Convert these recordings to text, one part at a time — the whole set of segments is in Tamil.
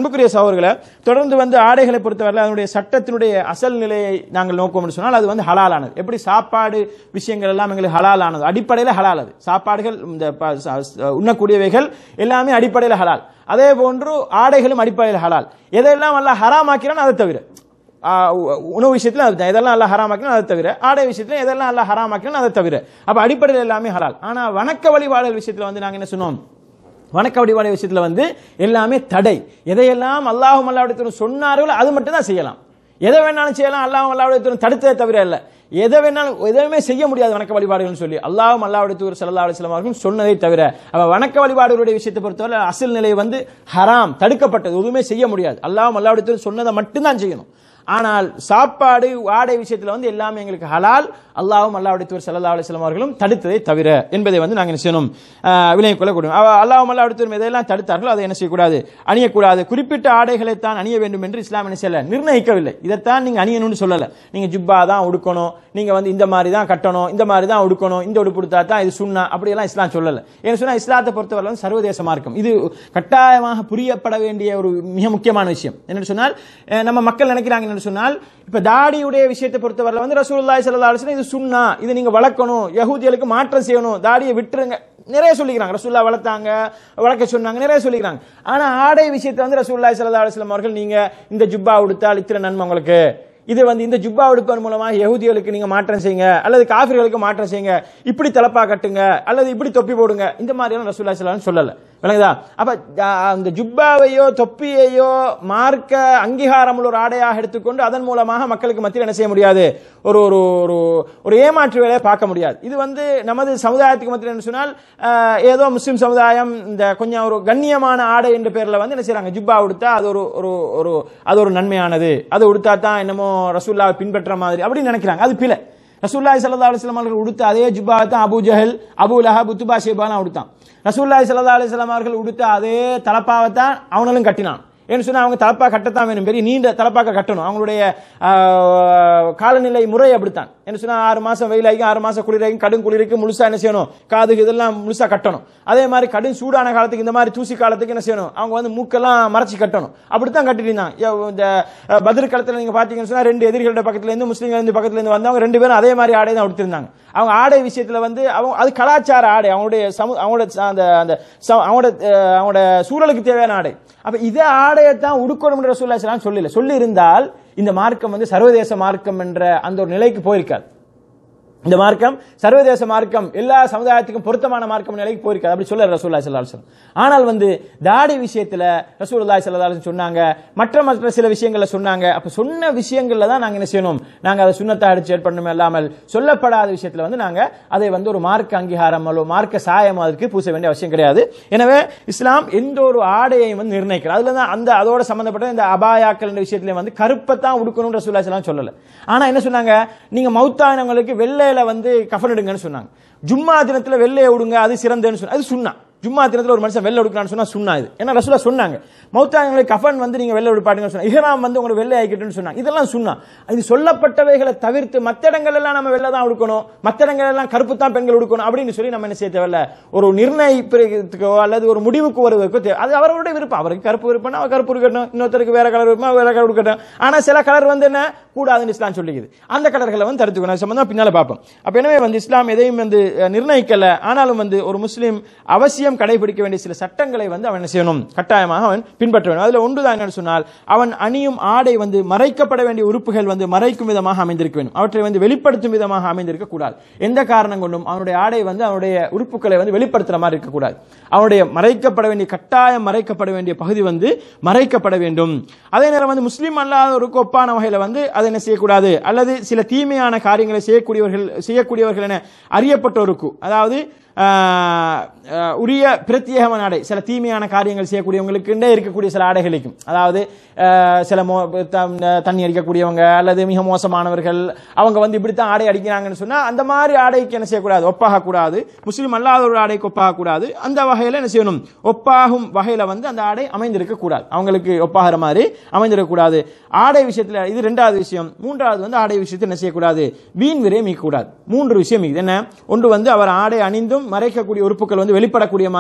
அன்புக்குரிய சகோதரர்களை தொடர்ந்து வந்து ஆடைகளை பொறுத்தவரை அதனுடைய சட்டத்தினுடைய அசல் நிலையை நாங்கள் நோக்கோம்னு சொன்னால் அது வந்து ஹலாலானது எப்படி சாப்பாடு விஷயங்கள் எல்லாம் எங்களுக்கு ஹலாலானது அடிப்படையில் ஹலால் அது சாப்பாடுகள் இந்த ப- ச- ச- உண்ணக்கூடியவைகள் எல்லாமே அடிப்படையில் ஹலால் அதே போன்று ஆடைகளும் அடிப்படையில் ஹலால் எதையெல்லாம் எல்லாம் ஹராமாக்கிறான் அதை தவிர ஆ, உ- உணவு விஷயத்துல அது எதெல்லாம் எல்லாம் ஹராமாக்கணும் அதை தவிர ஆடை விஷயத்துல எதெல்லாம் எல்லாம் ஹராமாக்கணும் அதை தவிர அப்ப அடிப்படையில் எல்லாமே ஹலால் ஆனா வணக்க வழிபாடல் விஷயத்துல வந்து நாங்க என்ன சொன்னோம் வணக்க வழிபாடு விஷயத்துல வந்து எல்லாமே தடை எதையெல்லாம் அல்லாஹும் அல்லாஹ்விடத்திலும் சொன்னார்களோ அது மட்டும் தான் செய்யலாம் எதை வேணாலும் செய்யலாம் அல்லாஹும் அல்லாஹ்விடத்திலும் தடுத்ததை தவிர இல்ல எதை வேணாலும் எதுவுமே செய்ய முடியாது வணக்க வழிபாடுகள்னு சொல்லி அல்லாஹும் அல்லாஹ்விடத்தூர் ஸல்லல்லாஹு அலைஹி வஸல்லம் அவர்கள் சொன்னதை தவிர அப்ப வணக்க வழிபாடுகளுடைய விஷயத்தை பொறுத்தவரை அசல் நிலை வந்து ஹராம் தடுக்கப்பட்டது எதுவுமே செய்ய முடியாது அல்லாஹும் அல்லாஹ்விடத்தூர் சொன்னதை மட்டும்தான் செய்யணும் ஆனால் சாப்பாடு ஆடை விஷயத்துல வந்து எல்லாமே எங்களுக்கு ஹலால் அல்லாஹ்வும் அல்லாஹ்வுடைய தூர் ஸல்லல்லாஹு அலைஹி வஸல்லம் அவர்களும் தடுத்ததை தவிர என்பதை வந்து நாங்கள் என்ன செய்யணும் ஆஹ் விளங்கிக் கொள்ளக்கூடும் அவ அல்லாஹ்வும் அல்லாஹ்வுடைய தூர் எதையெல்லாம் தடுத்தார்களோ அதை என்ன செய்யக்கூடாது அணியக்கூடாது குறிப்பிட்ட ஆடைகளை தான் அணிய வேண்டும் என்று இஸ்லாம் என்ன செய்யல நிர்ணயிக்கவில்லை இதைத்தான் நீங்க அணியணும்னு சொல்லல நீங்க ஜுப்பா தான் உடுக்கணும் நீங்க வந்து இந்த மாதிரி தான் கட்டணும் இந்த மாதிரி தான் உடுக்கணும் இந்த உடுப்பு உடுத்தா தான் இது சுண்ணா அப்படியெல்லாம் இஸ்லாம் சொல்லல ஏன்னு சொன்னா இஸ்லாத்தை பொறுத்தவரை வந்து சர்வதேச மார்க்கம் இது கட்டாயமாக புரியப்பட வேண்டிய ஒரு மிக முக்கியமான விஷயம் என்னன்னு சொன்னால் அஹ் நம்ம மக்கள் நினைக்கிறாங்க என்னன்னு சொன்னால் இப்ப தாடியுடைய விஷயத்தை பொறுத்தவரை வந்து ரசூலுல்லாஹி ஸல்லல்லாஹு அலைஹி வஸல்லம் இது சுன்னா இது நீங்க வளர்க்கணும் யஹூதிகளுக்கு மாற்றம் செய்யணும் தாடியை விட்டுருங்க நிறைய சொல்லிக்கிறாங்க ரசூல்லா வளர்த்தாங்க வளர்க்க சொன்னாங்க நிறைய சொல்லிக்கிறாங்க ஆனா ஆடை விஷயத்தை வந்து ரசூலுல்லாஹி ஸல்லல்லாஹு அலைஹி வஸல்லம் அவர்கள் நீங்க இந்த ஜுப்பா உடுத்தால் இத்தனை நன்மை உங்களுக்கு இது வந்து இந்த ஜுப்பா உடுப்பதன் மூலமா யஹூதிகளுக்கு நீங்க மாற்றம் செய்யுங்க அல்லது காஃபிர்களுக்கு மாற்றம் செய்யுங்க இப்படி தலப்பா கட்டுங்க அல்லது இப்படி தொப்பி போடுங்க இந்த மாதிரியான ரசூலுல்லாஹி ஸல்லல்லாஹு அலைஹி வஸல்லம் சொல்லல விளங்குதா அப்ப அஹ், அந்த ஜுப்பாவையோ தொப்பியையோ மார்க்க அங்கீகாரம் உள்ள ஒரு ஆடையாக எடுத்துக்கொண்டு அதன் மூலமாக மக்களுக்கு மத்தியில் என்ன செய்ய முடியாது ஒரு ஒரு ஒரு ஒரு ஏமாற்று வேலையை பார்க்க முடியாது இது வந்து நமது சமுதாயத்துக்கு மத்தியில் என்ன சொன்னால் அஹ், ஏதோ முஸ்லிம் சமுதாயம் இந்த கொஞ்சம் ஒரு கண்ணியமான ஆடை என்ற பேர்ல வந்து என்ன செய்றாங்க ஜுப்பா உடுத்தா அது ஒரு ஒரு ஒரு அது ஒரு நன்மையானது அது உடுத்தா தான் என்னமோ ரசூல்லாவை பின்பற்ற மாதிரி அப்படின்னு நினைக்கிறாங்க அது பிழை ரசூல்லாய் சல்லா அலிஸ்லாம் அவர்கள் உடுத்த அதே ஜுப்பா தான் அபு ஜஹல் அபு லஹப் உத்துபா ஷேபாலாம் உடுத்தான் ரசூல்லாய் சல்லா அலிஸ்லாம் அவர்கள் உடுத்த அதே தலப்பாவை தான் அவனும் கட்டினான் ஏன்னு சொன்னா அவங்க தலப்பா கட்டத்தான் வேணும் பெரிய நீண்ட தலப்பாக்க கட்டணும் அவங்களுடைய ஆஹ், காலநிலை முறை அப்படித்தான் என்ன சொன்னா ஆறு மாசம் வெயிலாகி ஆறு மாசம் குளிராகி கடும் குளிருக்கு முழுசா என்ன செய்யணும் காது இதெல்லாம் முழுசா கட்டணும் அதே மாதிரி கடும் சூடான காலத்துக்கு இந்த மாதிரி தூசி காலத்துக்கு என்ன செய்யணும் அவங்க வந்து மூக்கெல்லாம் மறைச்சு கட்டணும் அப்படித்தான் கட்டிட்டு இருந்தாங்க யோ, இந்த அஹ், பத்ர் காலத்துல நீங்க பாத்தீங்கன்னு சொன்னா ரெண்டு எதிரிகளோட பக்கத்துல இருந்து முஸ்லீம்கள் இருந்து பக்கத்துல இருந்து வந்தவங்க ரெண்டு பேரும் அதே மாதிரி ஆடை தான் உடுத்திருந்தாங்க அவங்க ஆடை விஷயத்துல வந்து அவங்க அது கலாச்சார ஆடை அவங்களுடைய சமு அவங்களோட ச- அந்த அந்த ச- அவங்களோட அஹ், அவங்களோட சூழலுக்கு தேவையான ஆடை அப்ப இதே ஆடையை தான் உடுக்கணும் ரசூல்லா ஸல்லல்லாஹு சொல்லல சொல்லி இருந்தால் இந்த மார்க்கம் வந்து சர்வதேச மார்க்கம் என்ற அந்த ஒரு நிலைக்கு போயிருக்காது இந்த மார்க்கம் சர்வதேச மார்க்கம் எல்லா சமுதாயத்துக்கும் பொருத்தமான மார்க்கம் நிலைக்கு போயிருக்காது அப்படி சொல்ல ரசூல்லா ஸல்லல்லாஹு அலைஹி வஸல்லம் ஆனால் வந்து தாடி விஷயத்துல ரசூலுல்லாஹி ஸல்லல்லாஹு அலைஹி வஸல்லம் சொன்னாங்க மற்ற மற்ற சில விஷயங்கள்ல சொன்னாங்க அப்ப சொன்ன விஷயங்கள்ல தான் நாங்க என்ன செய்யணும் நாங்க அதை சுண்ணத்தை அடிச்சு ஏற்படணும் இல்லாமல் சொல்லப்படாத விஷயத்துல வந்து நாங்க அதை வந்து ஒரு மார்க்க அங்கீகாரம் அல்லது மார்க்க சாயம் அதற்கு பூச வேண்டிய அவசியம் கிடையாது எனவே இஸ்லாம் எந்த ஒரு ஆடையையும் வந்து நிர்ணயிக்கிறது அதுல தான் அந்த அதோட சம்பந்தப்பட்ட இந்த அபாயாக்கள் என்ற விஷயத்துல வந்து கருப்பை தான் உடுக்கணும் ரசூல்லா ஸல்லல்லாஹு அலைஹி வஸல்லம் சொல்லல ஆனா என்ன சொன்னாங்க நீங்க மௌத்தானவங்களுக்கு வெள்ளையில வந்து கஃன் எடுங்கன்னு சொன்னாங்க ஜும்மா தினத்துல வெள்ளையை விடுங்க அது சிறந்ததுன்னு சொன்னா அது சுண்ணா ஜும்மா தினத்துல ஒரு மனுஷன் வெள்ளை எடுக்கலாம்னு சொன்னா சுண்ணா இது ஏன்னா ரசூலா சொன்னாங்க மௌத்தாங்களுக்கு கஃபன் வந்து நீங்க வெள்ளை எடுப்பாட்டுங்க சொன்னாங்க இஹ்ராம் வந்து உங்களுக்கு வெள்ளை ஆக்கிட்டுன்னு சொன்னாங்க இதெல்லாம் சுண்ணா இது சொல்லப்பட்டவைகளை தவிர்த்து மத்த இடங்கள் எல்லாம் நம்ம வெள்ளை தான் உடுக்கணும் மத்த இடங்கள் எல்லாம் கருப்பு தான் பெண்கள் உடுக்கணும் அப்படின்னு சொல்லி நம்ம என்ன செய்ய தேவையில்ல ஒரு நிர்ணயிப்பதற்கோ அல்லது ஒரு முடிவுக்கு வருவதற்கோ தேவை அது அவருடைய விருப்பம் அவருக்கு கருப்பு விருப்பம்னா அவர் கருப்பு இருக்கட்டும் இன்னொருத்தருக்கு வேற கலர் விருப்பம் வேற கலர் இருக்கட்டும் ஆனா சில கலர் வந்து என்ன கூடாதுன்னு இஸ்லாம் சொல்லிக்குது அந்த கலர்களை வந்து தடுத்துக்கணும் அது சம்பந்தமா பின்னால பார்ப்போம் அப்ப எனவே வந்து இஸ்லாம் எதையும் வந்து அஹ், நிர்ணயிக்கல ஆனாலும் வந்து ஒரு முஸ்லீம் அவசியம் கடைபிடிக்க வேண்டிய சில சட்டங்களை வந்து அவன் என்ன செய்யணும் கட்டாயமாக அவன் பின்பற்ற வேண்டும் அதுல ஒன்றுதான் என்னன்னு சொன்னால் அவன் அணியும் ஆடை வந்து மறைக்கப்பட வேண்டிய உறுப்புகள் வந்து மறைக்கும் விதமாக அமைந்திருக்க வேண்டும் அவற்றை வந்து வெளிப்படுத்தும் விதமாக அமைந்திருக்க கூடாது எந்த காரணம் கொண்டும் அவனுடைய ஆடை வந்து அவனுடைய உறுப்புகளை வந்து வெளிப்படுத்துற மாதிரி இருக்கக்கூடாது அவனுடைய மறைக்கப்பட வேண்டிய கட்டாயம் மறைக்கப்பட வேண்டிய பகுதி வந்து மறைக்கப்பட வேண்டும் அதே நேரம் வந்து முஸ்லீம் அல்லாதவருக்கு ஒப்பான வகையில வந்து அதை என்ன செய்யக்கூடாது அல்லது சில தீமையான காரியங்களை செய்யக்கூடியவர்கள் செய்யக்கூடியவர்கள் என அறியப்பட்டோருக்கு அதாவது ஆஹ், ஆஹ், உரிய பிரத்யேகமான ஆடை சில தீமையான காரியங்கள் செய்யக்கூடியவங்களுக்குண்டே இருக்கக்கூடிய சில ஆடைகளுக்கும் அதாவது ஆஹ், சில மோ தம்- தண்ணி அடிக்கக்கூடியவங்க அல்லது மிக மோசமானவர்கள் அவங்க வந்து இப்படித்தான் ஆடை அடிக்கிறாங்கன்னு சொன்னா அந்த மாதிரி ஆடைக்கு என்ன செய்யக்கூடாது ஒப்பாக கூடாது முஸ்லீம் அல்லாத ஒரு ஆடைக்கு ஒப்பாக கூடாது அந்த வகையில என்ன செய்யணும் ஒப்பாகும் வகையில வந்து அந்த ஆடை அமைந்திருக்க கூடாது அவங்களுக்கு ஒப்பாகிற மாதிரி அமைந்திருக்க கூடாது ஆடை விஷயத்துல இது ரெண்டாவது விஷயம் மூன்றாவது வந்து ஆடை விஷயத்தில் என்ன செய்யக்கூடாது வீண் விரை மீக்கூடாது மூன்று விஷயம் இது என்ன ஒன்று வந்து அவர் ஆடை அணிந்தும் மறைக்கக்கூடிய உறுப்புகள் வந்து வெளிப்படக்கூடிய மாதிரி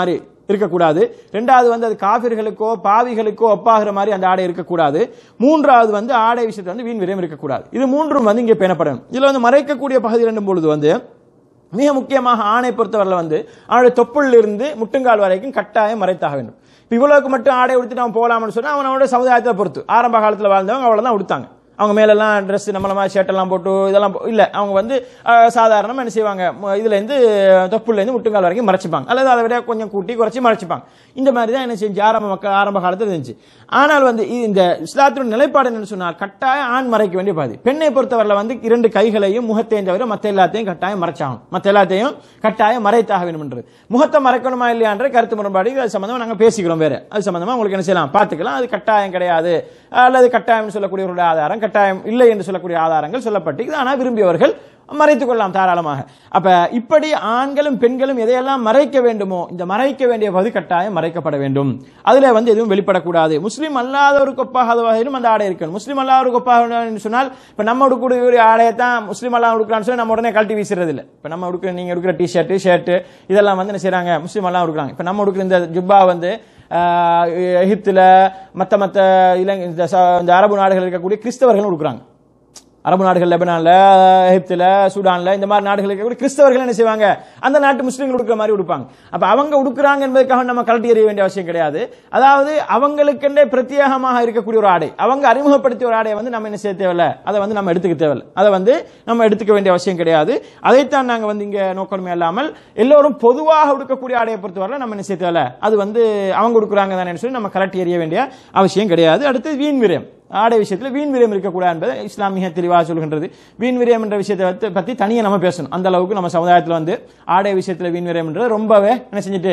இருக்கக்கூடாது ரெண்டாவது வந்து அது காபிர்களுக்கோ பாவிகளுக்கோ ஒப்பாகிற மாதிரி அந்த ஆடை இருக்கக்கூடாது மூன்றாவது வந்து ஆடை விஷயத்துல வந்து வீண் விரயம் இருக்கக்கூடாது இது மூன்றும் வந்து இங்கே பேணப்படணும் இதுல வந்து மறைக்கக்கூடிய பகுதி ரெண்டும் பொழுது வந்து மிக முக்கியமாக ஆணை பொறுத்தவரையில் வந்து அவனுடைய தொப்புள் இருந்து முட்டுங்கால் வரைக்கும் கட்டாயம் மறைத்தாக வேண்டும் இப்போ இவ்வளவுக்கு மட்டும் ஆடை உடுத்திட்டு அவன் போகலாம்னு சொன்னா அவன் அவனோட சமுதாயத்தை பொறுத்து ஆரம்ப காலத்தில் வாழ்ந்தவங்க அவ்வளவுதான் உடுத்தாங்க அவங்க மேலெல்லாம் ட்ரெஸ் நம்மள மாதிரி ஷர்ட் எல்லாம் போட்டு இதெல்லாம் போ- இல்ல அவங்க வந்து அஹ், சாதாரணமா என்ன செய்வாங்க ம- இதுல இருந்து தொப்புல இருந்து முட்டுங்கால் வரைக்கும் மறைச்சிப்பாங்க அல்லது அதை விட கொஞ்சம் கூட்டி குறைச்சி மறைச்சிப்பாங்க இந்த மாதிரி தான் என்ன செஞ்சு ஆரம்ப மக்கள் ஆரம்ப காலத்தில் இருந்துச்சு ஆனால் வந்து இ- இந்த இஸ்லாத்தின் நிலைப்பாடு என்னன்னு சொன்னால் கட்டாயம் ஆண் மறைக்க வேண்டிய பாதி பெண்ணை பொறுத்தவரையில் வந்து இரண்டு கைகளையும் முகத்தையும் தவிர மற்ற எல்லாத்தையும் கட்டாயம் மறைச்சாகணும் மற்ற எல்லாத்தையும் கட்டாயம் மறைத்தாக வேண்டும்ன்றது முகத்தை மறைக்கணுமா இல்லையான்ற கருத்து முரண்பாடு இது அது சம்பந்தமா நாங்க பேசிக்கிறோம் வேற அது சம்பந்தமா உங்களுக்கு என்ன செய்யலாம் பார்த்துக்கலாம் அது கட்டாயம் கிடையாது அல்லது கட்டாயம் சொல்லக்கூடியவருடைய ஆதாரம் கட்டாயம் இல்லை என்று சொல்லக்கூடிய ஆதாரங்கள் சொல்லப்பட்டு ஆனால் விரும்பியவர்கள் மறைத்துக் கொள்ளலாம் தாராளமாக அப்ப இப்படி ஆண்களும் பெண்களும் எதையெல்லாம் மறைக்க வேண்டுமோ இந்த மறைக்க வேண்டிய பகுதி கட்டாயம் மறைக்கப்பட வேண்டும் அதுல வந்து எதுவும் வெளிப்படக்கூடாது முஸ்லீம் அல்லாதவருக்கு ஒப்பாகாத வகையிலும் அந்த ஆடை இருக்கணும் முஸ்லீம் அல்லாதவருக்கு ஒப்பாக சொன்னால் இப்ப நம்ம உடுக்கக்கூடிய ஆடையை தான் முஸ்லீம் அல்லாஹ் உடுக்கிறான்னு சொல்லி நம்ம உடனே கழட்டி வீசுறது இல்லை இப்ப நம்ம உடுக்கிற நீங்க உடுக்கிற டிஷர்ட் ஷர்ட் இதெல்லாம் வந்து என்ன செய்றாங்க முஸ்லீம் எல்லாம் உடுக்குறாங்க இப்ப நம்ம உடுக்கிற இந்த ஜுப்பா வந்து ஆஹ், எகிப்துல மத்த மத்த இலங்கை இந்த ச- இந்த அரபு நாடுகள் இருக்கக்கூடிய கிறிஸ்தவர்கள் உடுக்குறாங்க அரபு நாடுகள் லெபனான்ல எகிப்துல சூடான்ல இந்த மாதிரி நாடுகள் இருக்கக்கூடிய கிறிஸ்தவர்கள் என்ன செய்வாங்க அந்த நாட்டு முஸ்லீம்கள் உடுக்கிற மாதிரி உடுப்பாங்க அப்ப அவங்க உடுக்குறாங்க என்பதற்காக நம்ம கழட்டி எறிய வேண்டிய அவசியம் கிடையாது அதாவது அவங்களுக்கென்றே பிரத்யேகமாக இருக்கக்கூடிய ஒரு ஆடை அவங்க அறிமுகப்படுத்திய ஒரு ஆடையை வந்து நம்ம என்ன செய்ய தேவையில்ல அதை வந்து நம்ம எடுத்துக்க தேவையில்ல அதை வந்து நம்ம எடுத்துக்க வேண்டிய அவசியம் கிடையாது அதைத்தான் நாங்க வந்து இங்க நோக்கமே இல்லாமல் எல்லோரும் பொதுவாக உடுக்கக்கூடிய ஆடையை பொறுத்தவரை நம்ம என்ன செய்ய தேவையில்ல அது வந்து அவங்க உடுக்குறாங்க தானே சொல்லி நம்ம கலட்டி எறிய வேண்டிய அவசியம் கிடையாது அடுத்து வீண் விரயம் ஆடை விஷயத்தில் வீண் விரயம் இருக்கக்கூடாது என்பதை இஸ்லாம் மிக தெளிவாக சொல்கின்றது வீண் விரயம் என்ற விஷயத்தை வந்து பத்தி தனியாக நம்ம பேசணும் அந்த அளவுக்கு நம்ம சமுதாயத்தில் வந்து ஆடை விஷயத்தில் வீண் விரயம்ன்றது ரொம்பவே என்ன செஞ்சுட்டு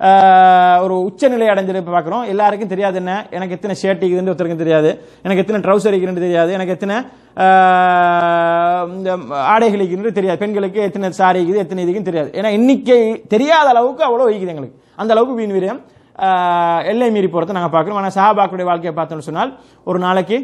ஆஹ், ஒரு உச்சநிலை அடைஞ்சிட்டு இப்ப பார்க்குறோம் எல்லாருக்கும் தெரியாது என்ன எனக்கு எத்தனை ஷர்ட் இருக்குதுன்னு ஒருத்தருக்கும் தெரியாது எனக்கு எத்தனை ட்ரௌசர் இருக்குன்னு தெரியாது எனக்கு எத்தனை ஆஹ், இந்த ஆடைகள் இருக்குன்னு தெரியாது பெண்களுக்கு எத்தனை சாரி இருக்குது எத்தனை இதுக்குன்னு தெரியாது ஏன்னா எண்ணிக்கை தெரியாத அளவுக்கு அவ்வளோ வைக்குது எங்களுக்கு அந்த அளவுக்கு வீண் விரயம் ஆஹ், எல்லை மீறி போறதை நாங்கள் பார்க்குறோம் ஆனால் சஹாபாக்களுடைய வாழ்க்கையை பார்த்தோம்னு சொன்னால் ஒரு நாளைக்கு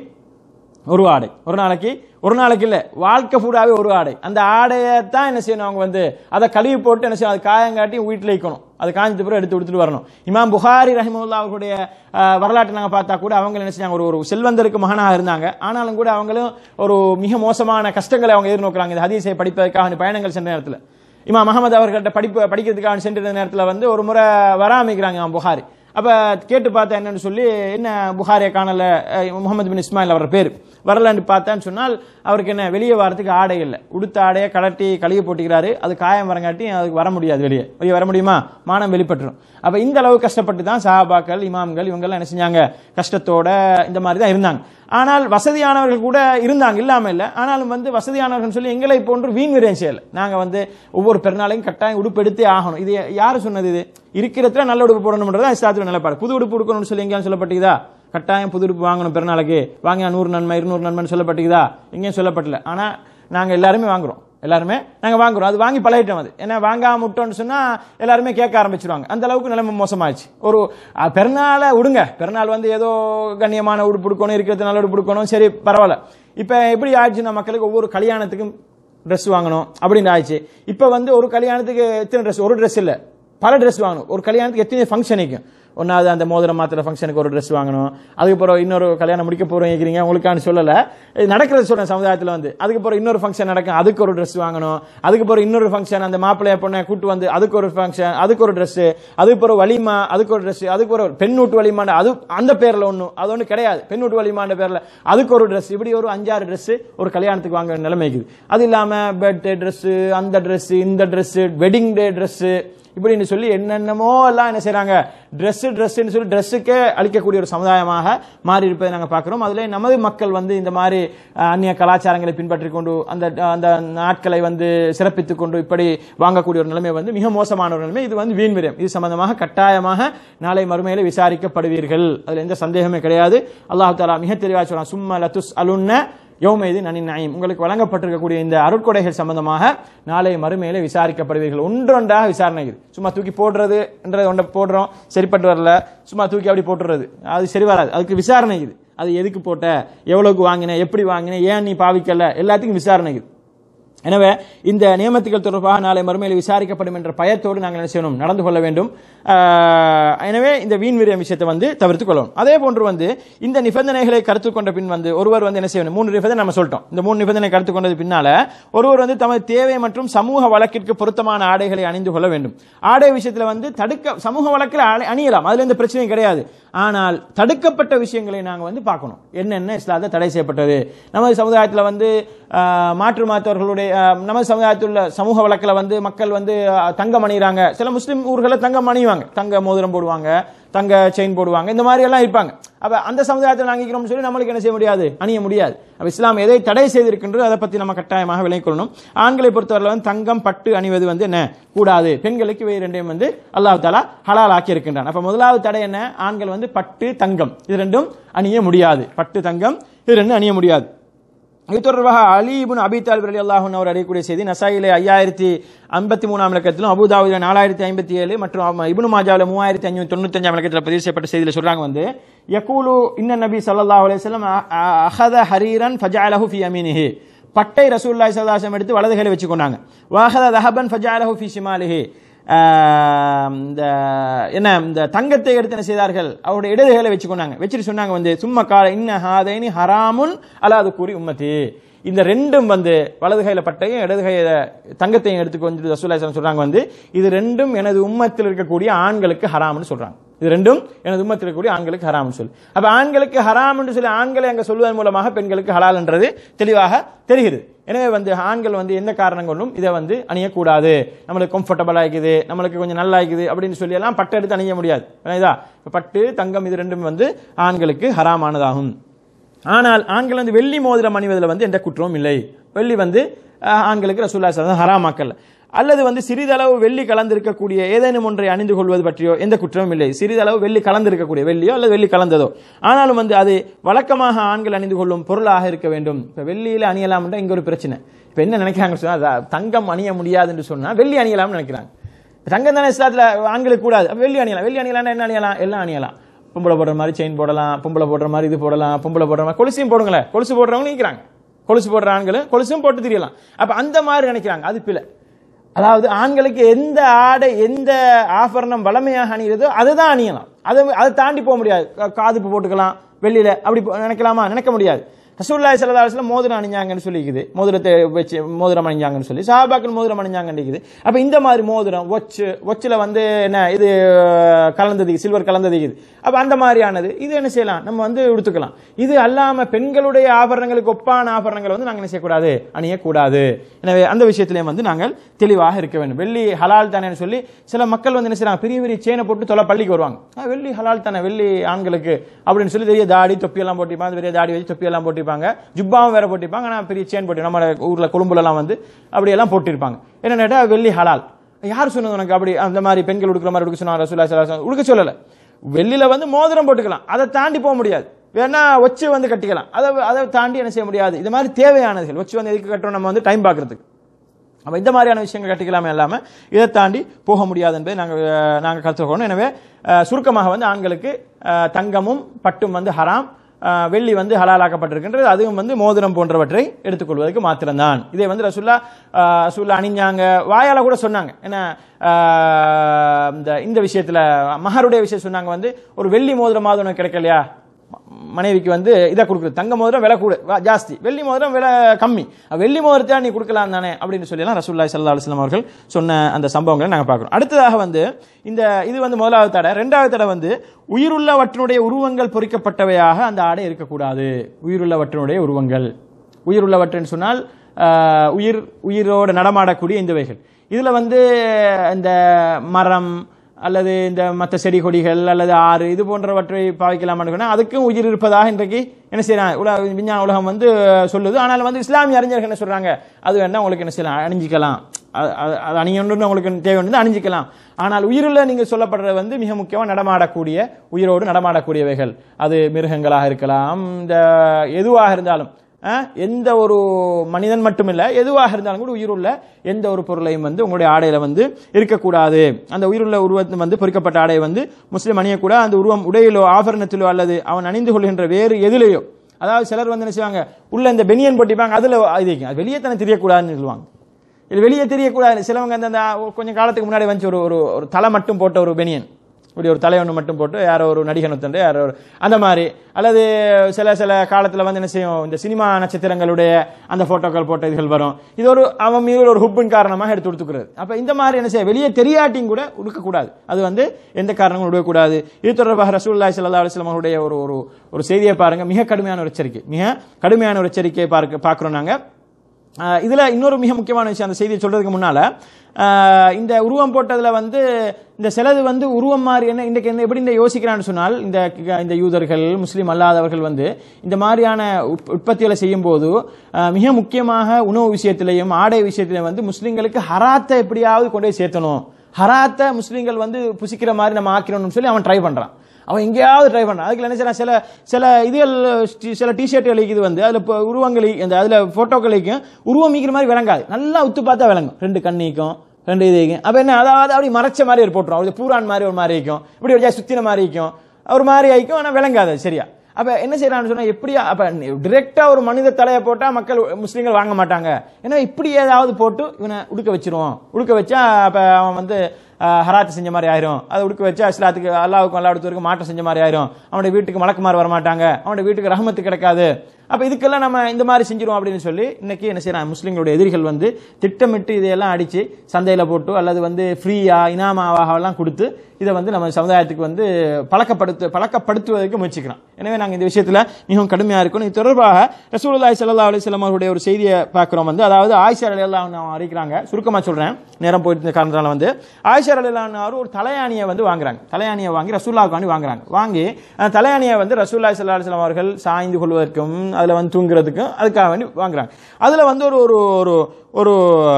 ஒரு ஆடை ஒரு நாளைக்கு ஒரு நாளைக்கு இல்ல வாழ்க்கை ஃபுல்லாவே ஒரு ஆடை அந்த ஆடையை தான் என்ன செய்யணும் அவங்க வந்து அதை கழுவி போட்டு என்ன செய்யணும் அது காயங்காட்டி வீட்டில் வைக்கணும் அது காஞ்சது பிறகு எடுத்து கொடுத்துட்டு வரணும் இமாம் புகாரி ரஹிமுல்லா அவர்களுடைய ஆஹ், வரலாற்றை நாங்க பார்த்தா கூட அவங்க என்ன செஞ்சாங்க ஒரு ஒரு செல்வந்தருக்கு மகனாக இருந்தாங்க ஆனாலும் கூட அவங்களும் ஒரு மிக மோசமான கஷ்டங்களை அவங்க எதிர்நோக்குறாங்க இந்த ஹதீஸை படிப்பதற்காக இந்த பயணங்கள் சென்ற நேரத்தில் இமாம் முகமது அவர்கள்ட்ட படிப்பு படிக்கிறதுக்காக சென்ற நேரத்தில் வந்து ஒரு முறை வராமிக்கிறாங்க இமாம் புகாரி அப்ப கேட்டு பார்த்தா என்னன்னு சொல்லி என்ன புகாரியை காணல அஹ், முகமது பின் இஸ்மாயில் அவர் பேர் வரலன்னு பார்த்தான்னு சொன்னால் அவருக்கு என்ன வெளியே வரதுக்கு ஆடை இல்லை உடுத்த ஆடையை கலட்டி கழுவி போட்டுக்கிறாரு அது காயம் வரங்காட்டி அதுக்கு வர முடியாது வெளியே வெளியே வர முடியுமா மானம் வெளிப்பட்டுரும் அப்ப இந்த அளவு கஷ்டப்பட்டு தான் சஹாபாக்கள் இமாம்கள் இவங்கெல்லாம் என்ன செஞ்சாங்க கஷ்டத்தோட இந்த மாதிரி தான் இருந்தாங்க ஆனால் வசதியானவர்கள் கூட இருந்தாங்க இல்லாம இல்ல ஆனாலும் வந்து வசதியானவர்கள் சொல்லி எங்களை போன்று வீண் விரயம் செய்யல நாங்க வந்து ஒவ்வொரு பெருநாளையும் கட்டாயம் உடுப்பு எடுத்தே ஆகணும் இது யாரு சொன்னது இது இருக்கிறதுல நல்ல உடுப்பு போடணும்ன்றது தான் இஸ்லாத்துல நிலைப்பாடு புது உடுப்பு உடுக்கணும்னு சொல்லி எங்கேயும் சொல்லப்பட்டீதா கட்டாயம் புது உடுப்பு வாங்கணும் பெருநாளைக்கு வாங்கினா நூறு நன்மை இருநூறு நன்மைன்னு சொல்லப்பட்டீதா எங்கேயும் சொல்லப்படல ஆனா நாங்க எல்லாருமே வாங்குறோம் எல்லாருமே நாங்க வாங்குறோம் அது வாங்கி பழகிட்டோம் அது ஏன்னா வாங்காம விட்டோம்னு சொன்னா எல்லாருமே கேட்க ஆரம்பிச்சிருவாங்க அந்த அளவுக்கு நிலைமை மோசமாச்சு ஒரு அஹ், பெருநாளை விடுங்க பெருநாள் வந்து ஏதோ கண்ணியமான உடுப்பு கொடுக்கணும் இருக்கிறது நல்ல உடுப்பு கொடுக்கணும் சரி பரவாயில்ல இப்ப எப்படி ஆயிடுச்சுன்னா மக்களுக்கு ஒவ்வொரு கல்யாணத்துக்கும் Dress வாங்கணும் அப்படின்னு ஆயிடுச்சு இப்ப வந்து ஒரு கல்யாணத்துக்கு எத்தனை Dress ஒரு Dress இல்ல பல Dress வாங்கணும் ஒரு கல்யாணத்துக்கு எத்தனை ஃபங்க்ஷனுக்கு ஒன்னாவது அந்த மோதிரம் மாத்திர ஃபங்க்ஷனுக்கு ஒரு Dress வாங்கணும் அதுக்கப்புறம் இன்னொரு கல்யாணம் முடிக்க போறோம் இருக்கிறீங்க உங்களுக்கான சொல்லல இது நடக்கிறது சொல்றேன் சமுதாயத்துல வந்து அதுக்கப்புறம் இன்னொரு ஃபங்க்ஷன் நடக்கும் அதுக்கு ஒரு Dress வாங்கணும் அதுக்கப்புறம் இன்னொரு ஃபங்க்ஷன் அந்த மாப்பிள்ளைய பொண்ணை கூட்டு வந்து அதுக்கு ஒரு ஃபங்க்ஷன் அதுக்கு ஒரு Dress அதுக்கப்புறம் வலிமா அதுக்கு ஒரு Dress அதுக்கு ஒரு பெண் வீட்டு வலிமாண்ட அது அந்த பேர்ல ஒண்ணு அது ஒண்ணு கிடையாது பெண் வீட்டு வலிமாண்ட பேர்ல அதுக்கு ஒரு Dress இப்படி ஒரு அஞ்சாறு Dress ஒரு கல்யாணத்துக்கு வாங்க வேண்டிய நிலைமை இருக்குது அது இல்லாம பர்த்டே Dress அந்த Dress இந்த Dress வெட்டிங் டே Dress இப்படின்னு சொல்லி என்னென்னமோ எல்லாம் என்ன செய்றாங்க Dress ட்ரெஸ்ன்னு சொல்லி ட்ரெஸ்ஸுக்கே அளிக்கக்கூடிய ஒரு சமுதாயமாக மாறி இருப்பதை நாங்கள் பார்க்கிறோம் அதுல நமது மக்கள் வந்து இந்த மாதிரி அஹ், அந்நிய கலாச்சாரங்களை பின்பற்றி கொண்டு அந்த அந்த நாட்களை வந்து சிறப்பித்துக் கொண்டு இப்படி வாங்கக்கூடிய ஒரு நிலைமை வந்து மிக மோசமான ஒரு நிலைமை இது வந்து வீண் விரயம் இது சம்பந்தமாக கட்டாயமாக நாளை மறுமையில விசாரிக்கப்படுவீர்கள் அதுல எந்த சந்தேகமே கிடையாது அல்லாஹ் தாலா மிக தெளிவாக சொல்றான் சும்மா லத்துஸ் அலுன்ன யோமைது நனி நாயும் உங்களுக்கு வழங்கப்பட்டிருக்கக்கூடிய இந்த அருட்கொடைகள் சம்பந்தமாக நாளை மறுமையில விசாரிக்கப்படுவீர்கள் ஒன்றொன்றாக விசாரணை இது சும்மா தூக்கி போடுறது என்றதை ஒன்றை போடுறோம் சரிப்பட்டு வரல சும்மா தூக்கி அப்படி போட்டுறது அது சரி வராது அதுக்கு விசாரணை இது அது எதுக்கு போட்ட எவ்வளவுக்கு வாங்கின எப்படி வாங்கின ஏன் நீ பாவிக்கல எல்லாத்துக்கும் விசாரணை இது எனவே இந்த நியமத்துகள் தொடர்பாக நாளை மறுமையில் விசாரிக்கப்படும் என்ற பயத்தோடு நாங்கள் என்ன செய்யணும் நடந்து கொள்ள வேண்டும் ஆஹ், எனவே இந்த வீண் விரயம் விஷயத்தை வந்து தவிர்த்துக் கொள்ளணும் அதே போன்று வந்து இந்த நிபந்தனைகளை கருத்து கொண்ட பின் வந்து ஒருவர் வந்து என்ன செய்யணும் மூணு நிபந்தனை நம்ம சொல்லிட்டோம் இந்த மூணு நிபந்தனை கருத்து கொண்டது பின்னால ஒருவர் வந்து தமது தேவை மற்றும் சமூக வழக்கிற்கு பொருத்தமான ஆடைகளை அணிந்து கொள்ள வேண்டும் ஆடை விஷயத்துல வந்து தடுக்க சமூக வழக்கில் அணி- அணியலாம் அதுல எந்த பிரச்சனையும் கிடையாது ஆனால் தடுக்கப்பட்ட விஷயங்களை நாங்கள் வந்து பார்க்கணும் என்னென்ன இஸ்லாத்தில் தடை செய்யப்பட்டது நமது சமுதாயத்தில் வந்து ஆஹ், மாற்று மாத்தவர்களுடைய ஆஹ், நமது சமுதாயத்தில் உள்ள சமூக வழக்கில் வந்து மக்கள் வந்து ஆஹ், தங்கம் அணிகிறாங்க சில முஸ்லீம் ஊர்களில் தங்கம் அணிவாங்க தங்க மோதிரம் போடுவாங்க தங்க செயின் போடுவாங்க இந்த மாதிரி எல்லாம் இருப்பாங்க அப்ப அந்த சமுதாயத்தில் நாங்கிக்கிறோம்னு சொல்லி நம்மளுக்கு என்ன செய்ய முடியாது அணிய முடியாது அப்ப இஸ்லாம் எதை தடை செய்திருக்கின்றது அதை பத்தி நம்ம கட்டாயமாக விளங்கிக் கொள்ளணும் ஆண்களை பொறுத்தவரை வந்து தங்கம் பட்டு அணிவது வந்து என்ன கூடாது பெண்களுக்கு இவை ரெண்டையும் வந்து அல்லாஹ் தாலா ஹலால் ஆக்கி இருக்கின்றான் அப்ப முதலாவது தடை என்ன ஆண்கள் வந்து பட்டு தங்கம் இது ரெண்டும் அணிய முடியாது பட்டு தங்கம் இது ரெண்டும் அணிய முடியாது இது தொடர்பாக அலி இப்னு அபி தாலிப் அலி அல்லாஹன் அவர் அறியக்கூடிய செய்தி நசாயிலே ஐயாயிரத்தி ஐம்பத்தி மூணாம் இலக்கத்திலும் அபுதாபுல நாலாயிரத்தி ஐம்பத்தி ஏழு மற்றும் அவ- இப்னு மாஜாவில் மூவாயிரத்தி அஞ்சூத்தி தொண்ணூத்தஞ்சாம் இலக்கத்தில் பதிவு செய்யப்பட்ட செய்தியில் சொல்றாங்க வந்து யகூலு இன்ன நபி ஸல்லல்லாஹு அலைஹி வஸல்லம் அ- அ- அஹத ஹரீரன் ஃபஜஅலஹு ஃபி யமீனிஹி பட்டை ரசூலுல்லாஹி ஸல்லல்லாஹு அலைஹி வஸல்லம் எடுத்து வலது கையில வச்சுக்கொண்டாங்க வாஹத தஹபன் ஃபஜஅலஹு ஃபி ஷிமாலிஹி ஆஹ் இந்த என்ன இந்த தங்கத்தை எடுத்து என்ன செய்தார்கள் அவருடைய இடதுகளை வச்சுக்கொண்டாங்க வச்சுட்டு சொன்னாங்க வந்து சும்மா கால இன்ன ஹாதைனி ஹராமுன் அலாது கூறி உம்மத்தி இந்த ரெண்டும் வந்து வலது கையில பட்டையும் இடது கையில தங்கத்தையும் எடுத்துக்கு வந்து ரசூலுல்லாஹி ஸல்லல்லாஹு அலைஹி வஸல்லம் சொல்றாங்க வந்து இது ரெண்டும் எனது உம்மத்தில் இருக்கக்கூடிய ஆண்களுக்கு ஹராம்னு சொல்றாங்க இது ரெண்டும் எனது உம்மத்தில் இருக்கக்கூடிய ஆண்களுக்கு ஹராம்னு சொல்லி அப்ப ஆண்களுக்கு ஹராம் என்று சொல்லி ஆண்களை அங்க சொல்வதன் மூலமாக பெண்களுக்கு ஹலால் என்றது தெளிவாக தெரிகிறது எனவே வந்து ஆண்கள் வந்து எந்த காரணம் கொண்டும் இதை வந்து அணியக்கூடாது நம்மளுக்கு கம்ஃபர்டபுள் ஆகிக்குது நம்மளுக்கு கொஞ்சம் நல்லா ஆகிக்குது அப்படின்னு சொல்லி எல்லாம் பட்டு எடுத்து அணிய முடியாது இதா பட்டு தங்கம் இது ரெண்டும் வந்து ஆண்களுக்கு ஹராமானதாகும் ஆனால் ஆண்கள் வந்து வெள்ளி மோதிரம் அணிவதில் வந்து எந்த குற்றமும் இல்லை வெள்ளி வந்து அஹ், ஆண்களுக்கு ரசூல்லா சல்லல்லாஹு ஹராமாக்கல் அல்லது வந்து சிறிதளவு வெள்ளி கலந்திருக்கக்கூடிய ஏதேனும் ஒன்றை அணிந்து கொள்வது பற்றியோ எந்த குற்றமும் இல்லை சிறிதளவு வெள்ளி கலந்திருக்கக்கூடிய வெள்ளியோ அல்லது வெள்ளி கலந்ததோ ஆனாலும் வந்து அது வழக்கமாக ஆண்கள் அணிந்து கொள்ளும் பொருளாக இருக்க வேண்டும் இப்போ வெள்ளியில அணியலாம்ன்ற இங்க ஒரு பிரச்சனை இப்போ என்ன நினைக்கிறாங்க சொன்னா அதான் தங்கம் அணிய முடியாது என்று சொன்னா வெள்ளி அணியலாம்னு நினைக்கிறாங்க தங்கம் தானே இஸ்லாத்துல ஆண்களுக்கு கூடாது அப்ப வெள்ளி அணியலாம் வெள்ளி அணியலாம் என்ன அணியலாம் எல்லாம் அணியலாம் பொம்பளை போடுற மாதிரி செயின் போடலாம் பொம்பளை போடுற மாதிரி இது போடலாம் பொம்பளை போடுற மாதிரி கொலுசையும் போடுங்களேன் கொலுசு போடுறவங்க நிற்கிறாங்க கொலுசு போடுற ஆண்களும் கொலுசும் போட்டு தெரியலாம் அப்ப அந்த மாதிரி நினைக்கிறாங்க அது பிள்ளை அதாவது ஆண்களுக்கு எந்த ஆடை எந்த ஆபரணம் வளமையாக அணிகிறதோ அதுதான் அணியலாம் அதை அதை தாண்டி போக முடியாது கா- காதுப்பு போட்டுக்கலாம் வெளியில அப்படி போ- நினைக்கலாமா நினைக்க முடியாது ரசூலுல்லாஹி ஸல்லல்லாஹு அலைஹி வஸல்லம் மோதிரம் அணிஞ்சாங்கன்னு சொல்லிக்குது மோதிரத்தை வச்சு மோதிரம் அணிஞ்சாங்கன்னு சொல்லி சஹாபாக்கள் மோதிரம் அணிஞ்சாங்கன்னு இருக்குது அப்ப இந்த மாதிரி மோதிரம் ஒச்சு ஒச்சில் வந்து என்ன இது கலந்தது சில்வர் கலந்தது அப்ப அந்த மாதிரியானது இது என்ன செய்யலாம் நம்ம வந்து உடுத்துக்கலாம் இது அல்லாம பெண்களுடைய ஆபரணங்களுக்கு ஒப்பான ஆபரணங்களை வந்து நாங்க என்ன செய்யக்கூடாது அணியக்கூடாது எனவே அந்த விஷயத்திலேயும் வந்து நாங்கள் தெளிவாக இருக்க வேண்டும் வெள்ளி ஹலால் தானேன்னு சொல்லி சில மக்கள் வந்து என்ன செய்றாங்க பெரிய பெரிய சேனை போட்டு தொலை பள்ளிக்கு வருவாங்க "ஆ, வெள்ளி ஹலால் தானே வெள்ளி ஆண்களுக்கு அப்படின்னு சொல்லி பெரிய தாடி தொப்பி எல்லாம் போட்டிப்பாங்க பெரிய தாடி வச்சு தொப்பி எல்லாம் போட்டிருப்பாங்க ஜுப்பாவும் வேற போட்டிருப்பாங்க ஆனா பெரிய சேன் போட்டி நம்ம ஊர்ல கொழும்புல எல்லாம் வந்து அப்படியெல்லாம் போட்டிருப்பாங்க என்னன்னா வெள்ளி ஹலால் யார் சொன்னது உனக்கு அப்படி அந்த மாதிரி பெண்கள் உடுக்கிற மாதிரி உடுக்க சொன்னாங்க ரசூலுல்லாஹி ஸல்லல்லாஹு அலைஹி வஸல்லம் உடுக்க சொல்லல வெள்ளில வந்து மோதிரம் போட்டுக்கலாம் அதை தாண்டி போக முடியாது வேணா ஒச்சு வந்து கட்டிக்கலாம் அதை அதை தாண்டி என்ன செய்ய முடியாது இது மாதிரி தேவையானதுகள் ஒச்சு வந்து எதுக்கு கட்டுறோம் நம்ம வந்து டைம் பார்க்கறதுக்கு அப்ப இந்த மாதிரியான விஷயங்கள் கட்டிக்கலாமே இல்லாம இதை தாண்டி போக முடியாது என்பதை நாங்கள் நாங்கள் கற்றுக்கணும் எனவே அஹ், சுருக்கமாக வந்து ஆண்களுக்கு அஹ், தங்கமும் பட்டும் வந்து ஹராம் அஹ், வெள்ளி வந்து ஹலாலாக்கப்பட்டிருக்கின்றது அதுவும் வந்து மோதிரம் போன்றவற்றை எடுத்துக்கொள்வதற்கு மாத்திரம்தான் இதை வந்து ரசுல்லா அஹ், ரசூல்லா அணிஞ்சாங்க வாயால கூட சொன்னாங்க என்ன அஹ், இந்த இந்த விஷயத்துல மகருடைய விஷயம் சொன்னாங்க வந்து ஒரு வெள்ளி மோதிரமாவது உனக்கு கிடைக்கலையா மனைவிக்கு வந்து இதை கொடுக்குறது தங்க மோதிரம் விலை கூட வா- ஜாஸ்தி வெள்ளி மோதிரம் விலை கம்மி அப்ப வெள்ளி மோதிரத்தை நீ கொடுக்கலாம் தானே அப்படின்னு சொல்லலாம் ரசூல்லாய் சல்லா அலுவலம் அவர்கள் சொன்ன அந்த சம்பவங்களை நாங்கள் பார்க்குறோம் அடுத்ததாக வந்து இந்த இது வந்து முதலாவது தடை ரெண்டாவது தடை வந்து உயிருள்ளவற்றினுடைய உருவங்கள் பொறிக்கப்பட்டவையாக அந்த ஆடை இருக்கக்கூடாது உயிருள்ளவற்றினுடைய உருவங்கள் உயிருள்ளவற்றுன்னு சொன்னால் ஆஹ், உயிர் உயிரோடு நடமாடக்கூடிய இந்தவைகள் இதுல வந்து இந்த மரம் அல்லது இந்த மற்ற செடி கொடிகள் அல்லது ஆறு இது போன்றவற்றை பாவிக்கலாம்னு சொன்னா அதுக்கும் உயிர் இருப்பதாக இன்றைக்கு என்ன செய்யறாங்க உலக விஞ்ஞான உலகம் வந்து சொல்லுது ஆனால் வந்து இஸ்லாமிய அறிஞர்கள் என்ன சொல்றாங்க அது வேணா உங்களுக்கு என்ன செய்யலாம் அணிஞ்சிக்கலாம் அது- அது அது அணியணும்னு உங்களுக்கு தேவை வந்து அணிஞ்சிக்கலாம் ஆனால் உயிருள்ள நீங்க சொல்லப்படுறது வந்து மிக முக்கியமாக நடமாடக்கூடிய உயிரோடு நடமாடக்கூடியவைகள் அது மிருகங்களாக இருக்கலாம் இந்த எதுவாக இருந்தாலும் அஹ், எந்த ஒரு மனிதன் மட்டுமில்ல எதுவாக இருந்தாலும் கூட உயிருள்ள எந்த ஒரு பொருளையும் வந்து உங்களுடைய ஆடையில வந்து இருக்கக்கூடாது அந்த உயிருள்ள உருவத்தை வந்து பொறிக்கப்பட்ட ஆடையை வந்து முஸ்லீம் அணியக்கூடாது அந்த உருவம் உடையிலோ ஆபரணத்திலோ அல்லது அவன் அணிந்து கொள்கின்ற வேறு எதிலேயோ அதாவது சிலர் வந்து என்ன செய்வாங்க உள்ள இந்த பெனியன் போட்டிப்பாங்க அதுல இது அது வெளியே தானே தெரியக்கூடாதுன்னு சொல்லுவாங்க இது வெளியே தெரியக்கூடாது சிலவங்க அந்த அந்த கொஞ்சம் காலத்துக்கு முன்னாடி வந்து ஒரு ஒரு ஒரு தலை மட்டும் போட்ட ஒரு பெனியன் இப்படி ஒரு தலை ஒன்று மட்டும் போட்டு யாரோ ஒரு நடிகன் ஒருத்தன் யாரோ ஒரு அந்த மாதிரி அல்லது சில சில காலத்தில் வந்து என்ன செய்யும் இந்த சினிமா நட்சத்திரங்களுடைய அந்த போட்டோக்கள் போட்ட இதுகள் வரும் இது ஒரு அவன் மீது ஒரு ஹுப்பின் காரணமாக எடுத்து கொடுத்துக்கிறது அப்போ இந்த மாதிரி என்ன செய்ய வெளியே தெரியாட்டியும் கூட உடுக்கக்கூடாது அது வந்து எந்த காரணமும் உடுக்கக்கூடாது இது தொடர்பாக ரசூல்லாய் சல்லா அலுவலம் அவருடைய ஒரு ஒரு ஒரு செய்தியை பாருங்க மிக கடுமையான ஒரு எச்சரிக்கை மிக கடுமையான ஒரு எச்சரிக்கையை பார்க்க பார்க்குறோம் நாங்கள் ஆஹ் இதுல இன்னொரு மிக முக்கியமான விஷயம் அந்த செய்தியை சொல்றதுக்கு முன்னால ஆஹ் இந்த உருவம் போட்டதுல வந்து இந்த சிலது வந்து உருவம் மாதிரி என்ன இன்றைக்கு என்ன எப்படி இந்த யோசிக்கிறான்னு சொன்னால் இந்த இந்த யூதர்கள் முஸ்லீம் அல்லாதவர்கள் வந்து இந்த மாதிரியான உற்- உற்பத்திகளை செய்யும் போது ஆஹ் மிக முக்கியமாக உணவு விஷயத்திலையும் ஆடை விஷயத்திலையும் வந்து முஸ்லீம்களுக்கு ஹராத்தை எப்படியாவது கொண்டு போய் சேர்த்தணும் ஹராத்தை முஸ்லீம்கள் வந்து புசிக்கிற மாதிரி நம்ம ஆக்கிறோம்னு சொல்லி அவன் ட்ரை பண்றான் அவன் எங்கேயாவது ட்ரை பண்றான் அதுக்கு என்ன செய்யறான் சில சில இதுகள் டி- சில டிஷர்ட்டுகள் இது வந்து அதுல இப்போ உருவங்கள் அந்த அதுல போட்டோக்களுக்கும் உருவம் மீக்கிற மாதிரி விளங்காது நல்லா உத்து பார்த்தா விளங்கும் ரெண்டு கண்ணிக்கும் ரெண்டு இது இருக்கும் அப்ப என்ன அதாவது அப்படி மறைச்ச மாதிரி ஒரு போட்டுரும் அது பூரான் மாதிரி ஒரு மாதிரி இருக்கும் இப்படி ஒரு சுத்தின மாதிரி இருக்கும் ஒரு மாதிரி ஆயிக்கும் ஆனா விளங்காது அது சரியா அப்ப என்ன செய்யறான்னு சொன்னா எப்படியா அப்ப டிரெக்டா ஒரு மனித தலையை போட்டா மக்கள் முஸ்லீம்கள் வாங்க மாட்டாங்க ஏன்னா இப்படி ஏதாவது போட்டு இவனை உடுக்க வச்சிருவோம் உடுக்க வச்சா அப்ப அவன் வந்து ஆஹ், ஹராத்து செஞ்ச மாதிரி ஆயிரும் அதை உடுக்க வச்சா இஸ்லாத்துக்கு அல்லாவுக்கும் அல்லா அடுத்தவருக்கும் மாற்றம் செஞ்ச மாதிரி ஆயிரும் அவனுடைய வீட்டுக்கு மலக்குமார் வர மாட்டாங்க அவனுடைய வீட்டுக்கு ரஹமத்து கிடைக்காது அப்ப இதுக்கெல்லாம் நம்ம இந்த மாதிரி செஞ்சிருவோம் அப்படின்னு சொல்லி இன்னைக்கு என்ன செய்யறாங்க முஸ்லீம்களுடைய எதிரிகள் வந்து திட்டமிட்டு இதையெல்லாம் அடிச்சு சந்தையில போட்டு அல்லது வந்து ஃப்ரீயா இனாமாவாக எல்லாம் கொடுத்து இதை வந்து நம்ம சமுதாயத்துக்கு வந்து பழக்கப்படுத்து பழக்கப்படுத்துவதற்கு முயற்சிக்கிறோம் எனவே நாங்கள் இந்த விஷயத்துல மிகவும் கடுமையா இருக்கணும் இது தொடர்பாக ரசூலுல்லாஹி ஸல்லல்லாஹு அலைஹி வஸல்லம் அவருடைய ஒரு செய்தியை பார்க்கிறோம் வந்து அதாவது ஆயிஷா ரலியல்லாஹு அன்ஹா அறிக்கிறாங்க சுருக்கமா சொல்றேன் நேரம் போயிட்டு இருந்த காரணத்தால வந்து ஆயிஷா ரலியல்லாஹு அன்ஹா ஒரு தலையாணியை வந்து வாங்குறாங்க தலையாணியை வாங்கி ரசூலுல்லாஹ்க்கு வேண்டி வாங்குறாங்க வாங்கி அந்த தலையாணியை வந்து ரசூலுல்லாஹி ஸல்லல்லாஹு அலைஹி வஸல்லம் அவர்கள் சாய்ந்து கொள்வதற்கும் அதுல வந்து தூங்குறதுக்கும் அதுக்காக வேண்டி வாங்குறாங்க அதுல வந்து ஒரு ஒரு ஒரு ஒரு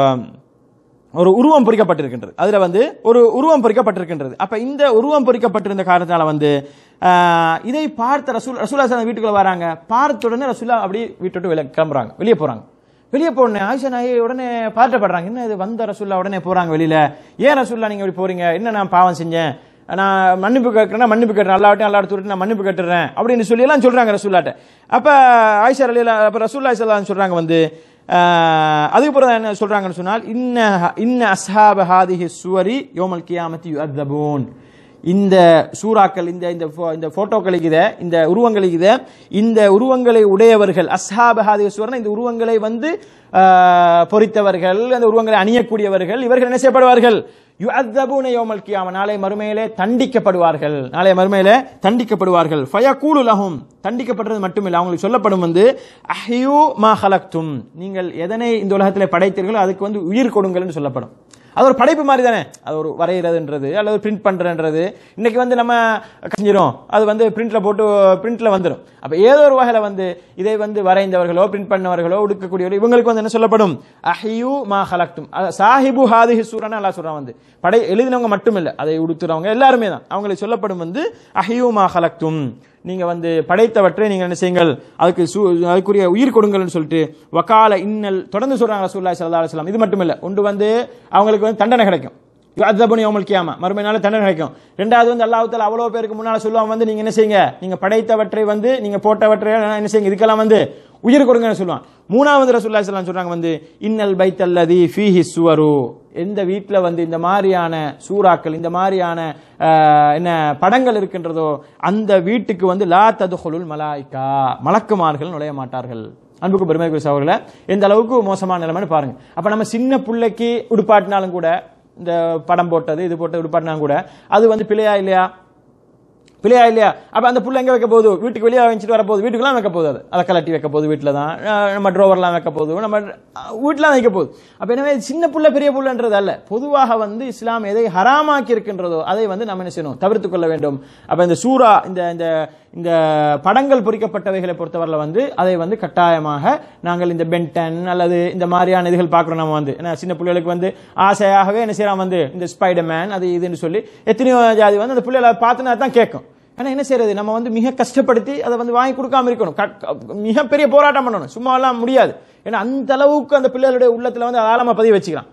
ஒரு உருவம் பொறிக்கப்பட்டிருக்கின்றது அதுல வந்து ஒரு உருவம் பொறிக்கப்பட்டிருக்கின்றது அப்ப இந்த உருவம் பொறிக்கப்பட்டிருந்த காரணத்தால வந்து ஆஹ், இதை பார்த்த ரசூல் ரசூலா சார் வீட்டுக்குள்ள வராங்க பார்த்த உடனே ரசூலா அப்படியே வீட்டு விட்டு வெளியே கிளம்புறாங்க வெளியே போறாங்க வெளியே போன ஆயிஷா நாயி உடனே பாட்டப்படுறாங்க என்ன இது வந்த ரசூல்லா உடனே போறாங்க வெளியில ஏன் ரசூல்லா நீங்க இப்படி போறீங்க என்ன நான் பாவம் செஞ்சேன் நான் மன்னிப்பு கேட்கறேன்னா மன்னிப்பு கேட்டுறேன் அல்லாட்டையும் அல்லாட்ட தூரட்டு நான் மன்னிப்பு கேட்டுறேன் அப்படின்னு சொல்லி எல்லாம் சொல்றாங்க ரசூல்லாட்ட அப்ப ஆயிஷா அலிலா அப்ப ரசூல்லா ஸல்லல்லாஹு சொல்றாங்க வந்து ஆஹ், அதுக்கப்புறம் என்ன சொல்றாங்கன்னு சொன்னால் இன்ன இன்ன அஸ்ஹாப ஹாதிஹி சுவரி யோமல் கியாமத்தி யுஅத்தபூன் இந்த சூறாக்கள் இந்த இந்த pho- இந்த போட்டோக்களை இத இந்த உருவங்களை இத இந்த உருவங்களை உடையவர்கள் அஸ்ஹாப ஹாதிஹி சுவர்னா இந்த உருவங்களை வந்து ஆஹ், பொறித்தவர்கள் அந்த உருவங்களை அணியக்கூடியவர்கள் இவர்கள் என்ன செய்யப்படுவார்கள் யுஅத்தபூன யௌமல் கியாம நாளை மறுமையிலே தண்டிக்கப்படுவார்கள் நாளை மறுமையிலே தண்டிக்கப்படுவார்கள் ஃபயகூலு லஹும் தண்டிக்கப்படுறது மட்டுமில்லை அவங்களுக்கு சொல்லப்படும் வந்து அஹ்யூ மா ஹலக்தும் நீங்கள் எதனை இந்த உலகத்தில் படைத்தீர்களோ அதுக்கு வந்து உயிர் கொடுங்கள்னு சொல்லப்படும் அது ஒரு படைப்பு மாதிரி தானே அது ஒரு வரைகிறதுன்றது அல்லது பிரிண்ட் பண்றதுன்றது இன்னைக்கு வந்து நம்ம செஞ்சிரும் அது வந்து பிரிண்ட்ல போட்டு பிரிண்ட்ல வந்துடும் அப்ப ஏதோ ஒரு வகையில வந்து இதை வந்து வரைந்தவர்களோ பிரிண்ட் பண்ணவர்களோ உடுக்கக்கூடியவர்களோ இவங்களுக்கு வந்து என்ன சொல்லப்படும் அஹியூ மா ஹலக்தும் அஹ் சாஹிபு ஹாதிஹி சூரனா அல்லாஹ் சொல்றான் வந்து படை எழுதினவங்க மட்டும் இல்ல அதை உடுத்துறவங்க எல்லாருமே தான் அவங்களுக்கு சொல்லப்படும் வந்து அஹியூ மா ஹலக்தும் நீங்க வந்து படைத்தவற்றை நீங்க என்ன செய்யுங்கள் அதுக்கு சு- அதுக்குரிய உயிர் கொடுங்கள்னு சொல்லிட்டு வக்கால இன்னல் தொடர்ந்து சொல்றாங்க ரசூலுல்லாஹி ஸல்லல்லாஹு அலைஹி வஸல்லம் இது மட்டும் இல்ல ஒன்று வந்து அவங்களுக்கு வந்து தண்டனை கிடைக்கும் அத்தபுனி யோமல் கியாமா மறுமை நாள் தண்டனை கிடைக்கும் ரெண்டாவது வந்து அல்லாஹ் தாலா அவ்வளவு பேருக்கு முன்னால சொல்லுவாங்க வந்து நீங்க என்ன செய்யுங்க நீங்க படைத்தவற்றை வந்து நீங்க போட்டவற்றை என்ன செய்யுங்க இதுக்கெல்லாம் வந்து உயிர் கொடுங்கன்னு சொல்லுவான் மூணாவது ரசூலுல்லாஹி ஸல்லல்லாஹு சொல்றாங்க வந்து இன்னல் பைத்தல்லதி ஃபீஹி சுவரு எந்த வீட்டில் வந்து இந்த மாதிரியான சூறாக்கள் இந்த மாதிரியான ஆஹ், என்ன படங்கள் இருக்கின்றதோ அந்த வீட்டுக்கு வந்து லா ததுகுலுல் மலாய்க்கா மலக்குமார்கள் நுழைய மாட்டார்கள் அன்புக்கு பெருமைக்குரிய சகோதரர்களே எந்த அளவுக்கு மோசமான நிலைமைன்னு பாருங்க அப்ப நம்ம சின்ன பிள்ளைக்கு உடுப்பாட்டினாலும் கூட இந்த படம் போட்டது இது போட்டது உடுப்பாட்டினாலும் கூட அது வந்து பிழையா இல்லையா பிள்ளையா இல்லையா அப்ப அந்த புள்ள எங்க வைக்க போகுது வீட்டுக்கு வெளியே வச்சுட்டு வரப்போகுது வீட்டுக்குலாம் வைக்க போகுது அது அதை கலட்டி வைக்க போகுது வீட்டில் தான் அஹ் நம்ம ட்ரோவர்லாம் வைக்க போகுது நம்ம வீட்டிலாம் வைக்க போகுது அப்ப எனவே சின்ன புள்ள பெரிய புள்ளன்றது அல்ல பொதுவாக வந்து இஸ்லாம் எதை ஹராமாக்கி இருக்கின்றதோ அதை வந்து நம்ம என்ன செய்யணும் தவிர்த்து கொள்ள வேண்டும் அப்ப இந்த சூரா இந்த இந்த இந்த படங்கள் பொறிக்கப்பட்டவைகளை பொறுத்தவரையில் வந்து அதை வந்து கட்டாயமாக நாங்கள் இந்த பென்டன் அல்லது இந்த மாதிரியான இதுகள் பார்க்குறோம் நம்ம வந்து ஏன்னா சின்ன பிள்ளைகளுக்கு வந்து ஆசையாகவே என்ன செய்யலாம் வந்து இந்த ஸ்பைடர்மேன் அது இதுன்னு சொல்லி எத்தனையோ ஜாதி வந்து அந்த பிள்ளைகளை பார்த்துனா தான் கேட்கும் ஆனா என்ன செய்யறது நம்ம வந்து மிக கஷ்டப்படுத்தி அதை வந்து வாங்கி கொடுக்காம இருக்கணும் க- க- மிகப்பெரிய போராட்டம் பண்ணணும் சும்மா எல்லாம் முடியாது ஏன்னா அந்த அளவுக்கு அந்த பிள்ளைகளுடைய உள்ளத்துல வந்து ஆழமா பதிவு வச்சுக்கலாம்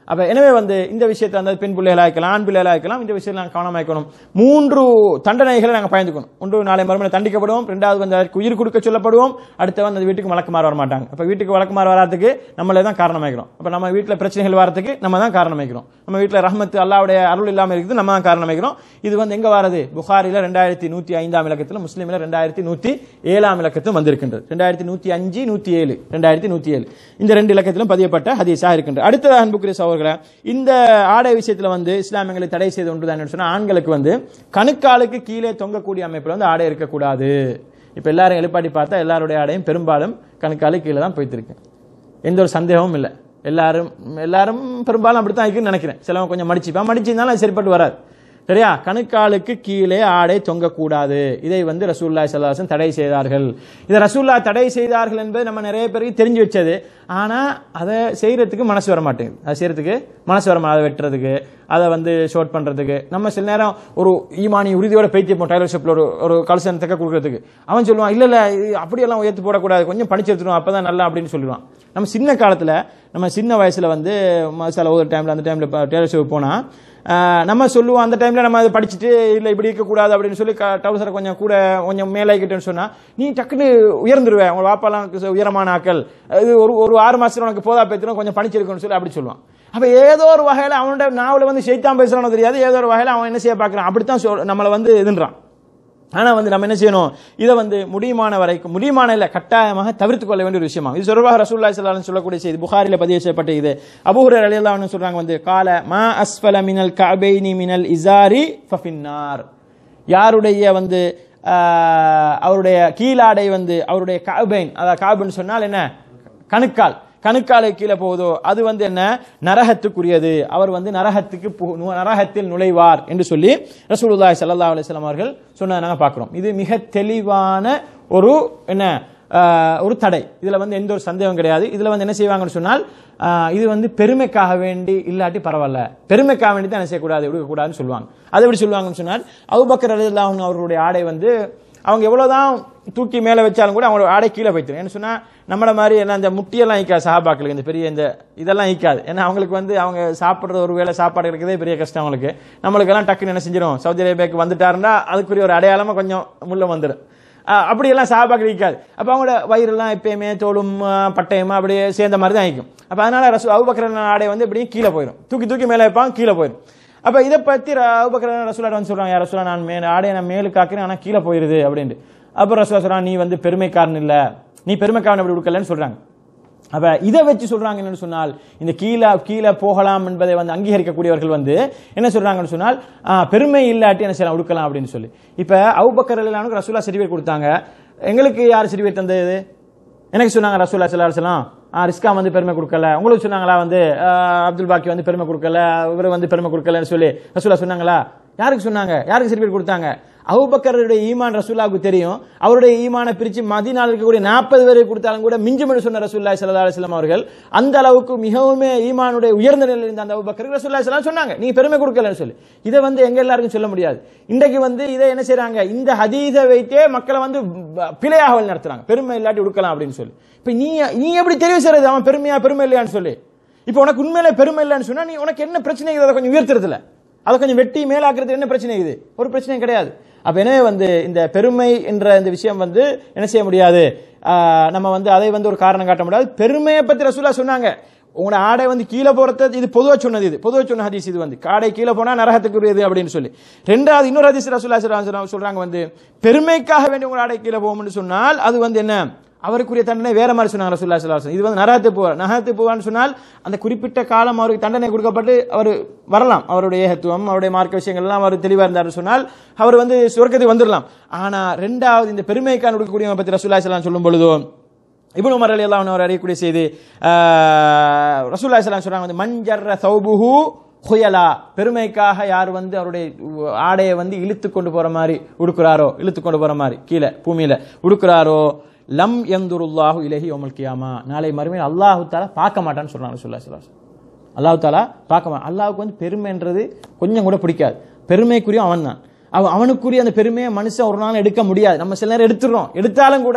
அப்ப எனவே வந்து இந்த விஷயத்தை வந்து பெண் பிள்ளைகளா இருக்கலாம் ஆண் பிள்ளைகளா இருக்கலாம் இந்த விஷயத்தை நாங்கள் கவனமா இருக்கணும் மூன்று தண்டனைகளை நாங்கள் பயந்துக்கணும் ஒன்று நாளை மறுமையில் தண்டிக்கப்படுவோம் ரெண்டாவது வந்து அதற்கு உயிர் கொடுக்க சொல்லப்படுவோம் அடுத்து வந்து அந்த வீட்டுக்கு வழக்குமாறு வர மாட்டாங்க அப்ப வீட்டுக்கு வழக்குமாறு வராதுக்கு நம்மளே தான் காரணமாக்கிறோம் அப்ப நம்ம வீட்டில் பிரச்சனைகள் வரதுக்கு நம்ம தான் காரணமாக்கிறோம் நம்ம வீட்டில் ரஹ்மத்து அல்லாவுடைய அருள் இல்லாமல் இருக்குது நம்ம தான் காரணமாக்கிறோம் இது வந்து எங்க வரது புகாரில ரெண்டாயிரத்தி நூத்தி ஐந்தாம் இலக்கத்தில் முஸ்லீமில் ரெண்டாயிரத்தி நூத்தி ஏழாம் இலக்கத்தில் வந்திருக்கின்றது ரெண்டாயிரத்தி நூத்தி அஞ்சு நூத்தி ஏழு ரெண்டாயிரத்தி நூத்தி ஏழு இந்த ரெண்டு இலக்கத்திலும் பதியப்பட்ட ஹதீஸாக இருக்கின்றது அடுத்ததாக அன்புக்குரிய சகோதரர்களே இந்த ஆடை விஷயத்துல வந்து இஸ்லாமியங்களை தடை செய்து ஒன்று தான் சொன்னா ஆண்களுக்கு வந்து கணுக்காலுக்கு கீழே தொங்கக்கூடிய அமைப்பில் வந்து ஆடை இருக்கக்கூடாது இப்ப எல்லாரும் எழுப்பாட்டி பார்த்தா எல்லாருடைய ஆடையும் பெரும்பாலும் கணுக்காலுக்கு கீழே தான் போய்த்திருக்கு எந்த ஒரு சந்தேகமும் இல்லை எல்லாரும் எல்லாரும் பெரும்பாலும் அப்படித்தான் இருக்குன்னு நினைக்கிறேன் சிலவங்க கொஞ்சம் மடிச்சுப்பா மடிச்சிருந்தாலும் அது சரிப்பட்டு வராது சரியா கணுக்காலுக்கு கீழே ஆடை தொங்கக்கூடாது இதை வந்து ரசூல்லா சல்லாசன் தடை செய்தார்கள் இதை ரசூல்லா தடை செய்தார்கள் என்பது நம்ம நிறைய பேருக்கு தெரிஞ்சு வச்சது ஆனா அதை செய்யறதுக்கு மனசு வர மாட்டேங்குது அதை செய்யறதுக்கு மனசு வர மாட்டேங்குது அதை வெட்டுறதுக்கு அதை வந்து ஷோட் பண்றதுக்கு நம்ம சில நேரம் ஒரு ஈமானி உறுதியோட பைத்தியம் டைலர் ஷாப்ல ஒரு ஒரு கலசன் தக்க கொடுக்கறதுக்கு அவன் சொல்லுவான் இல்ல இல்ல இது அப்படியெல்லாம் உயர்த்து போடக்கூடாது கொஞ்சம் படிச்சு எடுத்துடும் அப்பதான் நல்லா அப்படின்னு சொல்லுவான் நம்ம சின்ன காலத்துல நம்ம சின்ன வயசுல வந்து மசாலா ஓதுற டைம்ல அந்த டைம்ல டெய்லர் ஷாப் போனா ஆஹ் நம்ம சொல்லுவோம் அந்த டைம்ல நம்ம அதை படிச்சுட்டு இல்ல இப்படி இருக்கக்கூடாது அப்படின்னு சொல்லி டவுசரை கொஞ்சம் கூட கொஞ்சம் மேலாக்கிட்டேன்னு சொன்னா நீ டக்குன்னு உயர்ந்துருவேன் உங்க வாப்பாலாம் உயரமான ஆக்கள் இது ஒரு ஒரு ஆறு மாசத்துல உனக்கு போதா பேத்திரும் கொஞ்சம் படிச்சிருக்கணும்னு சொல்லி அப்படி சொல்லுவான் அப்ப ஏதோ ஒரு வகையில அவனோட நாவல வந்து ஷைத்தான் பேசுறானோ தெரியாது ஏதோ ஒரு வகையில அவன் என்ன செய்ய பாக்குறான் அப்படித்தான் சொல்- நம்மளை வந்து இதுன்றான் ஆனா வந்து நம்ம என்ன செய்யணும் இதை வந்து முடியுமான வரைக்கும் முடியுமான இல்ல கட்டாயமாக தவிர்த்து கொள்ள வேண்டிய ஒரு விஷயமா இது தொடர்பாக ரசூல்லா ஸல்லல்லாஹு சொல்லக்கூடிய செய்தி புகாரில பதிவு செய்யப்பட்ட இது அபூஹுரைரா ரலியல்லாஹு அன்ஹு சொல்றாங்க வந்து கால மா அஸ்ஃபல மினல் கஅபைனி மினல் இசாரி ஃபஃபின்னார் யாருடைய வந்து ஆஹ், அவருடைய கீழாடை வந்து அவருடைய கஅபைன் அதாவது கஅபுன்னு சொன்னால் என்ன கணுக்கால் கணுக்காலை கீழே போகுதோ அது வந்து என்ன நரகத்துக்குரியது அவர் வந்து நரகத்துக்கு பு- நு- நரகத்தில் நுழைவார் என்று சொல்லி ரசூலுல்லாஹி ஸல்லல்லாஹு அலைஹி வஸல்லம் அவர்கள் சொன்னதை நாங்க பார்க்கிறோம் இது மிக தெளிவான ஒரு என்ன ஆஹ், ஒரு தடை இதுல வந்து எந்த ஒரு சந்தேகம் கிடையாது இதுல வந்து என்ன செய்வாங்கன்னு சொன்னால் ஆஹ், இது வந்து பெருமைக்காக வேண்டி இல்லாட்டி பரவாயில்ல பெருமைக்காக வேண்டி தான் என்ன செய்யக்கூடாது எடுக்கக்கூடாதுன்னு சொல்லுவாங்க அதை எப்படி சொல்லுவாங்கன்னு சொன்னால் அபூபக்கர் ரலியல்லாஹு அன்ஹு அவர்களுடைய ஆடை வந்து அவங்க எவ்வளவுதான் தூக்கி மேல வச்சாலும் கூட அவங்களோட ஆடை கீழே போய்த்திரும் என்ன சொன்னா நம்மள மாதிரி எல்லாம் இந்த முட்டியெல்லாம் ஈக்காது சஹாபாக்களுக்கு இந்த பெரிய இந்த இதெல்லாம் ஈக்காது ஏன்னா அவங்களுக்கு வந்து அவங்க சாப்பிடுற ஒரு வேளை சாப்பாடு இருக்கிறதே பெரிய கஷ்டம் அவங்களுக்கு நம்மளுக்கெல்லாம் டக்குன்னு என்ன செஞ்சிடும் சவுதி அரேபியாவுக்கு வந்துட்டாருன்னா அதுக்குரிய ஒரு அடையாளமா கொஞ்சம் முள்ள வந்துடும் அஹ் அப்படியெல்லாம் சாபாக்கள் இருக்காது அப்ப அவங்களோட வயிறெல்லாம் எப்பயுமே தோலும் அஹ், பட்டயமா அப்படியே சேர்ந்த மாதிரி தான் இருக்கும் அப்ப அதனால ரசூ அபுபக்கர் ஆடை வந்து இப்படியே கீழே போயிடும் தூக்கி தூக்கி மேலே வைப்பாங்க கீழே போயிடும் அப்ப இதை பத்தி அபுபக்கர் ரசூலா வந்து சொல்றாங்க யார் ரசூலா நான் மேல ஆடையை நான் மேலுக்கு ஆக்குறேன் ஆனா கீழே போயிருது அப்படின்ட்டு அப்ப ரசூலா சொல்றாங்க நீ வந்து பெருமைக்காரன் இல்ல நீ பெருமைக்காரன் அப்படி கொடுக்கலன்னு சொல்றாங்க அப்ப இதை வச்சு சொல்றாங்க என்னன்னு சொன்னால் இந்த கீழே கீழே போகலாம் என்பதை வந்து அங்கீகரிக்கக்கூடியவர்கள் வந்து என்ன சொல்றாங்கன்னு சொன்னால் ஆ, பெருமை இல்லாட்டி என்ன செய்யலாம் உடுக்கலாம் அப்படின்னு சொல்லி இப்ப அவுபக்கர் அல்லானுக்கு ரசூலா சர்டிஃபிகேட் கொடுத்தாங்க எங்களுக்கு யார் சர்டிஃபிகேட் தந்தது எனக்கு சொன்னாங்க ரசூல்லா ஸல்லல்லாஹு அலைஹி வஸல்லம் ஆ ரிஸ்கா வந்து பெருமை கொடுக்கல உங்களுக்கு சொன்னாங்களா வந்து ஆ, அப்துல் பாக்கி வந்து பெருமை கொடுக்கல இவர் வந்து பெருமை கொடுக்கலன்னு சொல்லி ரசூலா சொன்னாங்களா யாருக்கு சொன்னாங்க யாருக்கு சர்டிஃபிகேட் கொடுத்தாங்க அபூபக்கருடைய ஈமான் ரசூலாவுக்கு தெரியும் அவருடைய ஈமானை பிரிச்சு மதினால இருக்கக்கூடிய நாற்பது பேருக்கு கொடுத்தாலும் கூட மிஞ்சும் என்று சொன்ன ரசூல்லா ஸல்லல்லாஹு அலைஹி வஸல்லம் அவர்கள் அந்த அளவுக்கு மிகவும் ஈமானுடைய உயர்ந்த நிலையில் இருந்த அந்த அபூபக்கருக்கு ரசூல்லா ஸல்லல்லாஹு அலைஹி வஸல்லம் சொன்னாங்க நீ பெருமை கொடுக்கலன்னு சொல்லி இதை வந்து எங்க எல்லாருக்கும் சொல்ல முடியாது இன்றைக்கு வந்து இதை என்ன செய்றாங்க இந்த ஹதீஸை வைத்தே மக்களை வந்து ப- பிழையாக வழி நடத்துறாங்க பெருமை இல்லாட்டி உடுக்கலாம் அப்படின்னு சொல்லி இப்ப நீ நீ எப்படி தெரிவு செய்யறது அவன் பெருமையா பெருமை இல்லையான்னு சொல்லி இப்ப உனக்கு உண்மையில பெருமை இல்லைன்னு சொன்னா நீ உனக்கு என்ன பிரச்சனை இருக்குது அதை கொஞ்சம் உயர்த்துறதுல அதை கொஞ்சம் வெட்டி மேலாக்குறது என்ன பிரச்சனை இது ஒரு பிரச்சனையும் கிடையாது அப்ப எனவே வந்து இந்த பெருமை என்ற இந்த விஷயம் வந்து என்ன செய்ய முடியாது ஆஹ் நம்ம வந்து அதை வந்து ஒரு காரணம் காட்ட முடியாது பெருமையை பத்தி ரசூலா சொன்னாங்க உங்களோட ஆடை வந்து கீழே போறது இது பொதுவா சொன்னது இது பொதுவா சொன்ன ஹதீஸ் இது வந்து காடை கீழே போனா நரகத்துக்குரியது அப்படின்னு சொல்லி ரெண்டாவது இன்னொரு ஹதீஸ் ரசூலா ஸல்லல்லாஹு அலைஹி வஸல்லம் சொல்றாங்க வந்து பெருமைக்காக வேண்டி உங்களோட ஆடை கீழே போகும்னு சொன்னால் அது வந்து என்ன அவருக்குரிய தண்டனை வேற மாதிரி சொன்னாங்க ரசூல்லா ஸல்லல்லாஹு அலைஹி வஸல்லம் இது வந்து நரகத்து போ நரகத்து போவான்னு சொன்னால் அந்த குறிப்பிட்ட காலம் அவருக்கு தண்டனை கொடுக்கப்பட்டு அவர் வரலாம் அவருடைய ஏகத்துவம் அவருடைய மார்க்க விஷயங்கள் எல்லாம் அவர் தெளிவா இருந்தார் சொன்னால் அவர் வந்து சொர்க்கத்துக்கு வந்துடலாம் ஆனா ரெண்டாவது இந்த பெருமைக்கான கொடுக்கக்கூடிய பத்தி ரசூல்லா ஸல்லல்லாஹு அலைஹி வஸல்லம் சொல்லும் பொழுதோ இப்னு உமர் ரலியல்லாஹு அன்ஹு அவர் அறியக்கூடிய செய்தி ஆஹ், ரசூலுல்லாஹி ஸல்லல்லாஹு அலைஹி சொல்றாங்க வந்து மஞ்சர்ர சௌபுஹு ஹுயலா பெருமைக்காக யார் வந்து அவருடைய ஆடையை வந்து இழுத்து கொண்டு போற மாதிரி உடுக்குறாரோ இழுத்து கொண்டு போற மாதிரி கீழே பூமியில உடுக்குறாரோ லம் எந்துருல்லாஹு இலஹி யௌமல் கியாமா நாளை மறுமையில் அல்லாஹு தாலா பார்க்க மாட்டான்னு சொல்றாங்க ரசூலுல்லாஹி ஸல்லல்லாஹு அலைஹி வஸல்லம். அல்லாஹ் தாலா பார்க்க மாட்டான் அல்லாஹ்வுக்கு வந்து பெருமைன்றது கொஞ்சம் கூட பிடிக்காது பெருமைக்குரிய அவன் தான் அவன் அவனுக்குரிய அந்த பெருமையை மனுஷன் ஒரு நாள் எடுக்க முடியாது நம்ம சில நேரம் எடுத்துடுறோம் எடுத்தாலும் கூட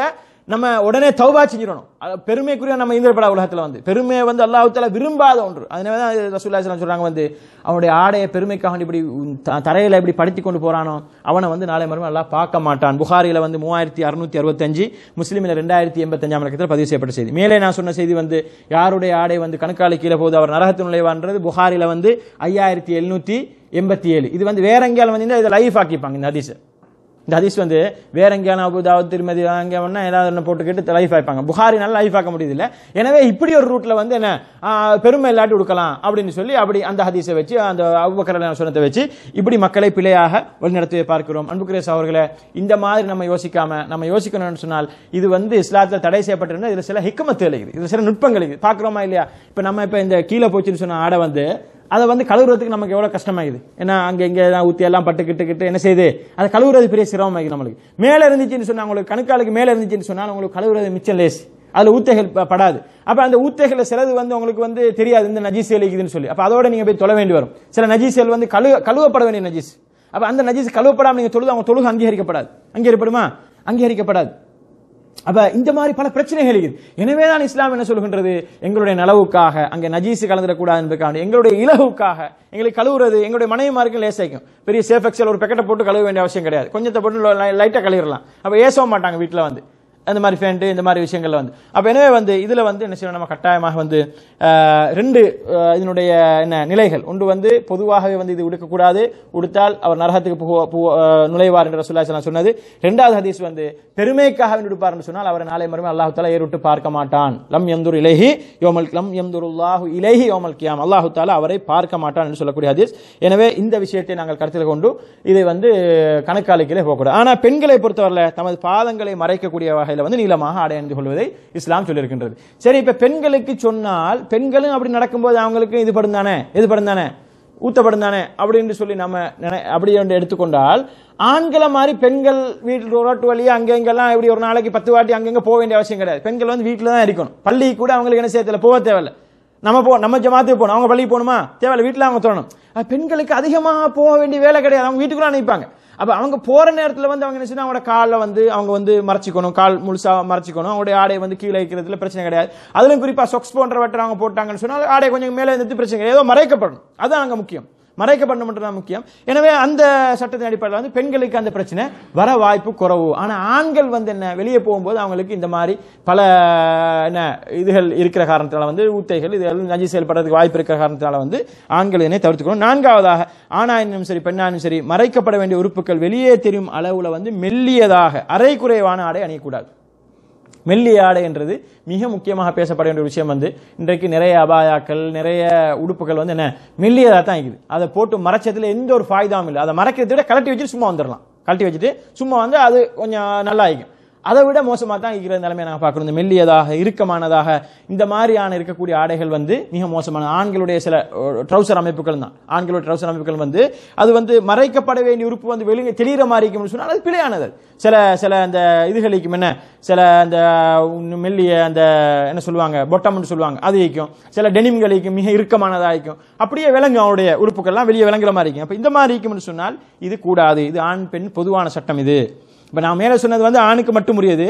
நம்ம உடனே தௌபா செஞ்சிடணும் அது பெருமைக்குரிய நம்ம இந்திரப்படா உலகத்துல வந்து பெருமையை வந்து அல்லாஹ் தாலா விரும்பாத ஒன்று அதனால தான் ரசூல்லா ஸல்லல்லாஹு சொல்றாங்க வந்து அவனுடைய ஆடையை பெருமைக்காக வேண்டி இப்படி த- தரையில இப்படி படுத்தி கொண்டு போறானோ அவனை வந்து நாளை மறுமை அல்லாஹ் பார்க்க மாட்டான் புகாரில வந்து மூவாயிரத்தி அறுநூத்தி அறுபத்தஞ்சு முஸ்லீமில் ரெண்டாயிரத்தி எண்பத்தஞ்சாம் இலக்கத்தில் பதிவு செய்யப்பட்ட செய்தி மேலே நான் சொன்ன செய்தி வந்து யாருடைய ஆடை வந்து கணக்காளி கீழே போகுது அவர் நரகத்து நுழைவான்றது புகாரில வந்து ஐயாயிரத்தி எழுநூத்தி எண்பத்தி ஏழு இது வந்து வேற எங்கேயாலும் வந்து இதை லைஃப் ஆக்கிப்பாங்க இந்த ஹதீஸ் இந்த ஹதீஸ் வந்து வேற எங்கேயான அபுதாவத் திருமதி அங்கே ஒன்றா ஏதாவது ஒன்று போட்டுக்கிட்டு லைஃப் ஆய்ப்பாங்க புகாரினால லைஃப் ஆக்க முடியுது இல்லை எனவே இப்படி ஒரு ரூட்ல வந்து என்ன ஆ, பெருமை இல்லாட்டி கொடுக்கலாம் அப்படின்னு சொல்லி அப்படி அந்த ஹதீஸை வச்சு அந்த அபுபக்கர் சொன்னத்தை வச்சு இப்படி மக்களை பிழையாக வழிநடத்தி பார்க்கிறோம் அன்புக்குரேஸ் அவர்களே இந்த மாதிரி நம்ம யோசிக்காம நம்ம யோசிக்கணும்னு சொன்னால் இது வந்து இஸ்லாத்தில் தடை செய்யப்பட்டிருந்தா இதுல சில ஹிக்கமத்து இருக்குது இது சில நுட்பங்கள் இருக்குது பார்க்குறோமா இல்லையா இப்போ நம்ம இப்போ இந்த கீழே போச்சுன்னு சொன்ன ஆடை வந்து அதை வந்து கழுவுறதுக்கு நமக்கு எவ்வளவு கஷ்டமாகுது ஏன்னா அங்க இங்க எல்லாம் ஊத்தி எல்லாம் பட்டு கிட்டு கிட்டு என்ன செய்யுது அதை கழுவுறது பெரிய சிரமமாகுது நம்மளுக்கு மேல இருந்துச்சுன்னு சொன்னா உங்களுக்கு கணுக்காலுக்கு மேல இருந்துச்சுன்னு சொன்னா உங்களுக்கு கழுவுறது மிச்சம் லேஸ் அதுல ஊத்தைகள் ப- படாது அப்ப அந்த ஊத்தைகள சிலது வந்து உங்களுக்கு வந்து தெரியாது இந்த நஜீஸ் இருக்குதுன்னு சொல்லி அப்ப அதோட நீங்க போய் தொலை வேண்டி வரும் சில நஜீசுகள் வந்து கழு கழுவப்பட வேண்டிய நஜீஸ் அப்ப அந்த நஜீஸ் கழுவப்படாம நீங்க தொழுது அவங்க தொழுகு அங்கீகரிக்கப்படாது அங்கீகரிப்படுமா அங்கீகரிக்கப்படாது அப்ப இந்த மாதிரி பல பிரச்சனைகள் இருக்குது எனவே தான் இஸ்லாம் என்ன சொல்கின்றது எங்களுடைய நலவுக்காக அங்கே நஜீஸ் கலந்துடக்கூடாது என்பதற்காக எங்களுடைய இலகுக்காக எங்களுக்கு கழுவுறது எங்களுடைய மனைவிமாருக்கு லேசாய்க்கும் பெரிய சேஃப் எக்ஸல் ஒரு பெக்கெட்டை போட்டு கழுவ வேண்டிய அவசியம் கிடையாது கொஞ்சத்தை போட்டு லைட்டா கழுவிடலாம் அப்ப ஏசவும் மாட்டாங்க வீட்டில் வந்து அந்த மாதிரி ஃபேண்ட்டு இந்த மாதிரி விஷயங்கள்ல வந்து அப்ப எனவே வந்து இதுல வந்து என்ன செய்யணும் நம்ம கட்டாயமாக வந்து ஆஹ், ரெண்டு ஆஹ், இதனுடைய என்ன நிலைகள் ஒன்று வந்து பொதுவாகவே வந்து இது உடுக்கக்கூடாது உடுத்தால் அவர் நரகத்துக்கு புகு- புகு- ஆஹ், நுழைவார் என்று ரசூலுல்லாஹி ஸல்லல்லாஹு அலைஹி வஸல்லம் சொன்னது ரெண்டாவது ஹதீஸ் வந்து பெருமைக்காக வேண்டி உடுப்பார் என்று சொன்னால் அவரை நாளை மறுமை அல்லாஹ் தாலா ஏறிட்டு பார்க்க மாட்டான் லம் எந்துர் இலைஹி யோமல் லம் எந்துருல்லாஹு இலைஹி யோமல் கியாம் அல்லாஹு தாலா அவரை பார்க்க மாட்டான் என்று சொல்லக்கூடிய ஹதீஸ் எனவே இந்த விஷயத்தை நாங்கள் கருத்தில் கொண்டு இதை வந்து கணக்காளிகளே போகக்கூடாது ஆனா பெண்களை பொறுத்தவரையில் தமது பாதங்களை மறைக்கக்கூடிய வகையில் வந்து நீளமாக ஆடை அணிந்து கொள்வதை இஸ்லாம் சொல்லியிருக்கின்றது சரி இப்ப பெண்களுக்கு சொன்னால் பெண்களும் அப்படி நடக்கும்போது அவங்களுக்கு இது படும் தானே இது படும் தானே ஊத்தப்படும் தானே அப்படின்னு சொல்லி நம்ம நினை அப்படி என்று எடுத்துக்கொண்டால் ஆண்களை மாதிரி பெண்கள் வீட்டில் ரோட்டு வழியா அங்க இங்கெல்லாம் இப்படி ஒரு நாளைக்கு பத்து வாட்டி அங்கங்க போக வேண்டிய அவசியம் கிடையாது பெண்கள் வந்து வீட்டில் தான் இருக்கணும் பள்ளி கூட அவங்களுக்கு என்ன செய்ய தேவையில்ல போக தேவையில்ல நம்ம போ நம்ம ஜமாத்துக்கு போகணும் அவங்க பள்ளிக்கு போகணுமா தேவையில்ல வீட்டில் அவங்க தோணும் அது பெண்களுக்கு அதிகமாக போக வேண்டிய வேலை கிடையாது அவங்க வீட்டுக்குள்ள நினைப்பாங்க அப்ப அவங்க போற நேரத்துல வந்து அவங்க என்ன செய்யணும் அவங்களோட காலில் வந்து அவங்க வந்து மறைச்சிக்கணும் கால் முழுசா மறைச்சிக்கணும் அவங்களுடைய ஆடையை வந்து கீழே வைக்கிறதுல பிரச்சனை கிடையாது அதுலயும் குறிப்பா சொக்ஸ் போன்றவற்றை அவங்க போட்டாங்கன்னு சொன்னால் ஆடை கொஞ்சம் மேலே இருந்து பிரச்சனை கிடையாது ஏதோ மறைக்கப்படணும் அதுதான் அங்க முக்கியம் மறைக்கப்படணும் மட்டும் தான் முக்கியம் எனவே அந்த சட்டத்தின் அடிப்படையில் வந்து பெண்களுக்கு அந்த பிரச்சனை வர வாய்ப்பு குறைவு ஆனா ஆண்கள் வந்து என்ன வெளியே போகும்போது அவங்களுக்கு இந்த மாதிரி பல என்ன இதுகள் இருக்கிற காரணத்தால வந்து ஊத்தைகள் இது நஞ்சு செயல்படுறதுக்கு வாய்ப்பு இருக்கிற காரணத்தால வந்து ஆண்கள் இதனை தவிர்த்துக்கணும் நான்காவதாக ஆணாயினும் சரி பெண்ணாயினும் சரி மறைக்கப்பட வேண்டிய உறுப்புகள் வெளியே தெரியும் அளவுல வந்து மெல்லியதாக அரைக்குறைவான ஆடை அணியக்கூடாது மெல்லிய ஆடை என்றது மிக முக்கியமாக பேசப்பட வேண்டிய ஒரு விஷயம் வந்து இன்றைக்கு நிறைய அபாயாக்கள் நிறைய உடுப்புகள் வந்து என்ன மெல்லியதாக தான் இருக்குது அதை போட்டு மறைச்சதுல எந்த ஒரு ஃபாய்தாவும் இல்லை அதை மறைக்கிறதை விட கழட்டி வச்சுட்டு சும்மா வந்துடலாம் கழட்டி வச்சுட்டு சும்மா வந்து அது கொஞ்சம் நல்லா ஆகிக்கும் அதை விட மோசமாக தான் இருக்கிற நிலைமையை நாங்கள் பார்க்கணும் இந்த மெல்லியதாக இறுக்கமானதாக இந்த மாதிரியான இருக்கக்கூடிய ஆடைகள் வந்து மிக மோசமான ஆண்களுடைய சில ட்ரௌசர் அமைப்புகள் தான் ஆண்களுடைய ட்ரௌசர் அமைப்புகள் வந்து அது வந்து மறைக்கப்பட வேண்டிய உறுப்பு வந்து வெளியே தெரிகிற மாதிரி இருக்கும்னு சொன்னால் அது பிழையானது சில சில அந்த இதுகளுக்கும் என்ன சில அந்த மெல்லிய அந்த என்ன சொல்லுவாங்க பொட்டம்னு சொல்லுவாங்க அது இருக்கும் சில டெனிம்களுக்கும் மிக இறுக்கமானதாக இருக்கும் அப்படியே விலங்கு அவருடைய உறுப்புகள்லாம் வெளியே விளங்குற மாதிரி இருக்கும் அப்போ இந்த மாதிரி இருக்கும்னு சொன்னால் இது கூடாது இது ஆண் பெண் பொதுவான சட்டம் இது இப்போ நான் மேலே சொன்னது வந்து ஆணுக்கு மட்டும் முடியுது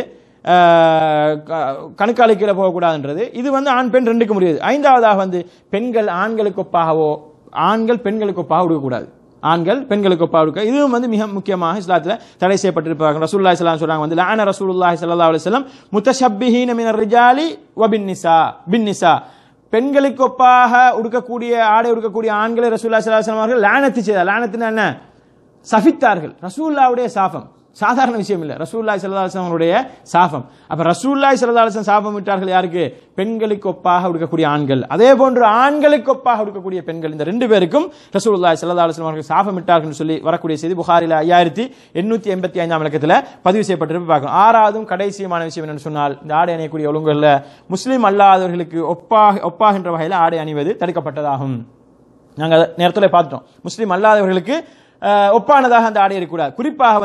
கணுக்காலி கீழே போகக்கூடாதுன்றது இது வந்து ஆண் பெண் ரெண்டுக்கு முடியுது ஐந்தாவதாக வந்து பெண்கள் ஆண்களுக்கு ஒப்பாகவோ ஆண்கள் பெண்களுக்கு ஒப்பாக கொடுக்கக்கூடாது ஆண்கள் பெண்களுக்கு ஒப்பாக கொடுக்க இதுவும் வந்து மிக முக்கியமாக இஸ்லாத்தில் தடை செய்யப்பட்டிருப்பாங்க ரசூல்லாய் சலாம் சொல்றாங்க வந்து லான ரசூலுல்லாஹி ஸல்லல்லாஹு அலைஹி வஸல்லம் முத்தஷப்பிஹீன மினர் ரிஜாலி வபின் நிசா பின் நிசா பெண்களுக்கு ஒப்பாக உடுக்கக்கூடிய ஆடை உடுக்கக்கூடிய ஆண்களை ரசூல்லா ஸல்லல்லாஹு அலைஹி வஸல்லம் அவர்கள் லானத்து செய்தார் லானத்துனா என்ன சபித்தார்கள் ரசூல்லாவுடைய சாபம் சாதாரண விஷயம் இல்லை ரசூல்லாய் சல்லாஹம் அவருடைய சாபம் அப்ப ரசூல்லாய் சல்லாஹம் சாபம் விட்டார்கள் யாருக்கு பெண்களுக்கு ஒப்பாக உடுக்கக்கூடிய ஆண்கள் அதே போன்று ஆண்களுக்கு ஒப்பாக உடுக்கக்கூடிய பெண்கள் இந்த ரெண்டு பேருக்கும் ரசூல்லாய் சல்லாஹம் அவர்கள் சாபம் விட்டார்கள் சொல்லி வரக்கூடிய செய்தி புகாரில ஐயாயிரத்தி எண்ணூத்தி எண்பத்தி ஐந்தாம் இலக்கத்தில் பதிவு செய்யப்பட்டிருப்ப பார்க்கணும் ஆறாவதும் கடைசியமான விஷயம் என்னன்னு சொன்னால் இந்த ஆடை அணியக்கூடிய ஒழுங்குகளில் முஸ்லீம் அல்லாதவர்களுக்கு ஒப்பாக ஒப்பாகின்ற வகையில் ஆடை அணிவது தடுக்கப்பட்டதாகும் நாங்கள் நேரத்தில் பார்த்துட்டோம் முஸ்லீம் அல்லாதவர்களுக்கு ஒப்பானதாக அந்த ஆடை இருக்கக்கூடாது குறிப்பாக வந்து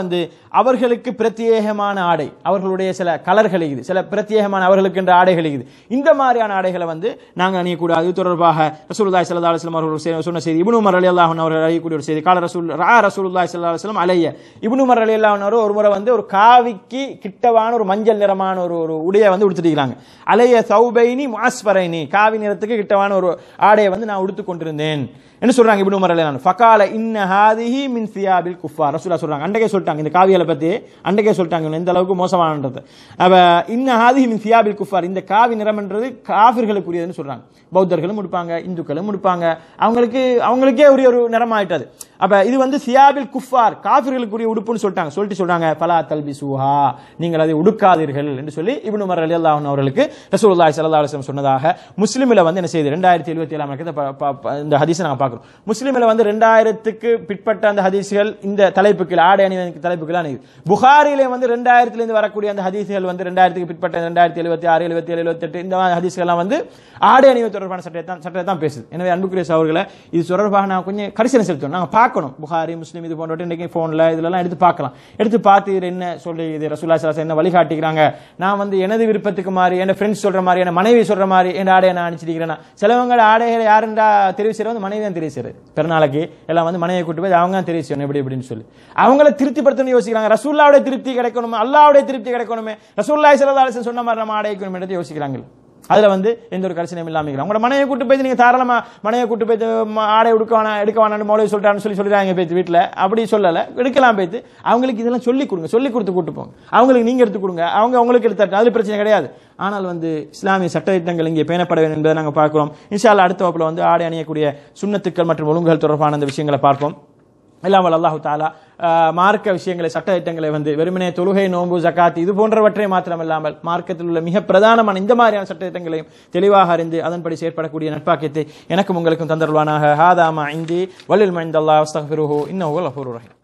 அவர்களுக்கு பிரத்யேகமான ஆடை அவர்களுடைய சில கலர்கள் இது சில பிரத்யேகமான அவர்களுக்கு என்ற ஆடைகள் இது இந்த மாதிரியான ஆடைகளை வந்து நாங்கள் அணியக்கூடாது இது தொடர்பாக ரசூலுல்லாஹி ஸல்லல்லாஹு அலைஹி வஸல்லம் அவர்கள் செ- சொன்ன செய்தி இப்னு உமர் ரலியல்லாஹு அன்ஹு அவர்கள் அறியக்கூடிய ஒரு செய்தி கால ரசூல் ரா ரசூலுல்லாஹி ஸல்லல்லாஹு அலைஹி வஸல்லம் அலைய இப்னு உமர் ரலியல்லாஹு அன்ஹு ஒரு முறை வந்து ஒரு காவிக்கு கிட்டவான ஒரு மஞ்சள் நிறமான ஒரு ஒரு உடையை வந்து உடுத்திருக்கிறாங்க அலைய சௌபைனி முஅஸ்பரைனி காவி நிறத்துக்கு கிட்டவான ஒரு ஆடையை வந்து நான் உடுத்து கொண்டிருந்தேன் என்ன சொல்றாங்க இப்னு உமர் ரலியல்லாஹு அன்ஹு ஃபகால இன்ன ஹாதிஹி மின் சியாபில் குஃபார் ரசூலுல்லாஹ் சொல்றாங்க அன்றைக்கே சொல்லிட்டாங்க இந்த காவியலை பத்தி அன்றைக்கே சொல்லிட்டாங்க இவன் எந்த அளவுக்கு மோசமானது அப்ப இன்ன ஹாதிஹி மின் சியாபில் குஃபார் இந்த காவி நிறம்ன்றது காஃபிர்களுக்குரியதுன்னு சொல்றாங்க பௌத்தர்களும் உடுப்பாங்க இந்துக்களும் உடுப்பாங்க அவங்களுக்கு அவங்களுக்கே உரிய ஒரு நிறம் ஆயிட்டது அப்ப இது வந்து சியாபில் குஃபார் காஃபிர்களுக்குரிய உடுப்புன்னு சொல்லிட்டாங்க சொல்லிட்டு சொல்றாங்க பலா தல்பி சூஹா நீங்கள் அதை உடுக்காதீர்கள் என்று சொல்லி இப்னு உமர் ரலியல்லாஹு அன்ஹு அவர்களுக்கு ரசூலுல்லாஹி ஸல்லல்லாஹு அலைஹி வஸல்லம் சொன்னதாக முஸ்லிமில் வந்து என்ன செய்யுது ரெண்டாயிரத்தி எழுபத்தி ஏழாம் இலக்கத்தை ப- ப- ப- இந்த ஹதீஸை நாங்கள் பார்க்குறோம் முஸ்லிமில் வந்து ரெண்டாயிரத்துக்கு பிற்பட்ட அந்த ஹதீஸ்கள் இந்த தலைப்புக்கு ஆடை அணிவதற்கு தலைப்புக்கு அணியுது புகாரிலே வந்து ரெண்டாயிரத்திலிருந்து வரக்கூடிய அந்த ஹதீஸ்கள் வந்து ரெண்டாயிரத்துக்கு பிற்பட்ட ரெண்டாயிரத்தி எழுபத்தி ஆறு எழுபத்தி ஏழு எழுபத்தெட்டு இந்த மாதிரி ஹதீஸ்கள்லாம் வந்து ஆடை அணிவது தொடர்பான சட்டத்தை தான் சட்டத்தை தான் பேசுது எனவே அன்புக்குரிய சகோதரர்களை இது தொடர்பாக நான் கொஞ்சம் கரிசனை செலுத்தணும் நாங்கள் பார்க்கணும் புகாரி முஸ்லீம் இது போன்றவற்றை இன்றைக்கு ஃபோனில் இதுலலாம் எடுத்து பார்க்கலாம் எடுத்து பார்த்து இது என்ன சொல்லி இது ரசூல்லா சலாஸ் என்ன வழிகாட்டிக்கிறாங்க நான் வந்து எனது விருப்பத்துக்கு மாதிரி என் ஃப்ரெண்ட்ஸ் சொல்ற மாதிரி என் மனைவி சொல்ற மாதிரி என் ஆடையை நான் அணிச்சிருக்கிறேன் சிலவங்க ஆடைகளை யாருண்டா தெரிவு செய்யறது வந்து மனைவி தான் தெரிவு செய்யறது பிறநாளைக்கு எல்லாம் வந்து மனைவியை கூட்டு போய் அவங்க தான் தெரிவு செய்யணும் எப்படி இப்படின்னு சொல்லி அவங்கள திருப்திப்படுத்தணும்னு யோசிக்கிறாங்க ரசூல்லாவுடைய திருப்தி கிடைக்கணுமே அல்லாவுடைய திருப்தி கிடைக்கணுமே ரசூல்லாய் சல்லா சொன்ன மாதிரி நம்ம ஆடை வைக்கணும் யோசிக்கிறாங்க அதுல வந்து எந்த ஒரு கரிசனையும் இல்லாம இருக்கிறாங்க உங்களோட மனையை கூட்டு போய் நீங்க தாராளமா மனையை கூட்டு போய் ஆடை எடுக்க வேணாம் எடுக்க வேணாம்னு மௌலவி சொல்லிட்டான்னு சொல்லி சொல்லிடுறாங்க பேத்து வீட்டுல அப்படி சொல்லல எடுக்கலாம் பேத்து அவங்களுக்கு இதெல்லாம் சொல்லி கொடுங்க சொல்லி கொடுத்து கூட்டு போங்க அவங்களுக்கு நீங்க எடுத்து கொடுங்க அவங்க அவங்களுக்கு எடுத்து அது பிரச்சனை கிடையாது ஆனால் வந்து இஸ்லாமிய சட்டத்திட்டங்கள் இங்கே பேணப்பட வேண்டும் என்பதை நாங்கள் பார்க்கிறோம் இன்ஷா அல்லாஹ் அடுத்த வகுப்புல வந்து ஆடை அணியக்கூடிய சுண்ணத்துக்கள் மற்றும் ஒழுங்குகள் தொடர்பான அந்த விஷயங்களை பார்ப்போம் இல்லாமல் அல்லாஹு தாலா ஆஹ், மார்க்க விஷயங்களை சட்ட திட்டங்களை வந்து வெறுமனே தொழுகை நோன்பு ஜகாத் இது போன்றவற்றை மாத்திரமல்லாமல் மார்க்கத்தில் உள்ள மிக பிரதானமான இந்த மாதிரியான சட்ட திட்டங்களையும் தெளிவாக அறிந்து அதன்படி செயற்படக்கூடிய நட்பாக்கியத்தை எனக்கும் உங்களுக்கும் தந்தருவானாக ஹாதாமா இந்தி வல்லில் மைந்தல்லா அஸ்தக்ஃபிருஹு இன்னஹு கஃபூருர் ரஹீம்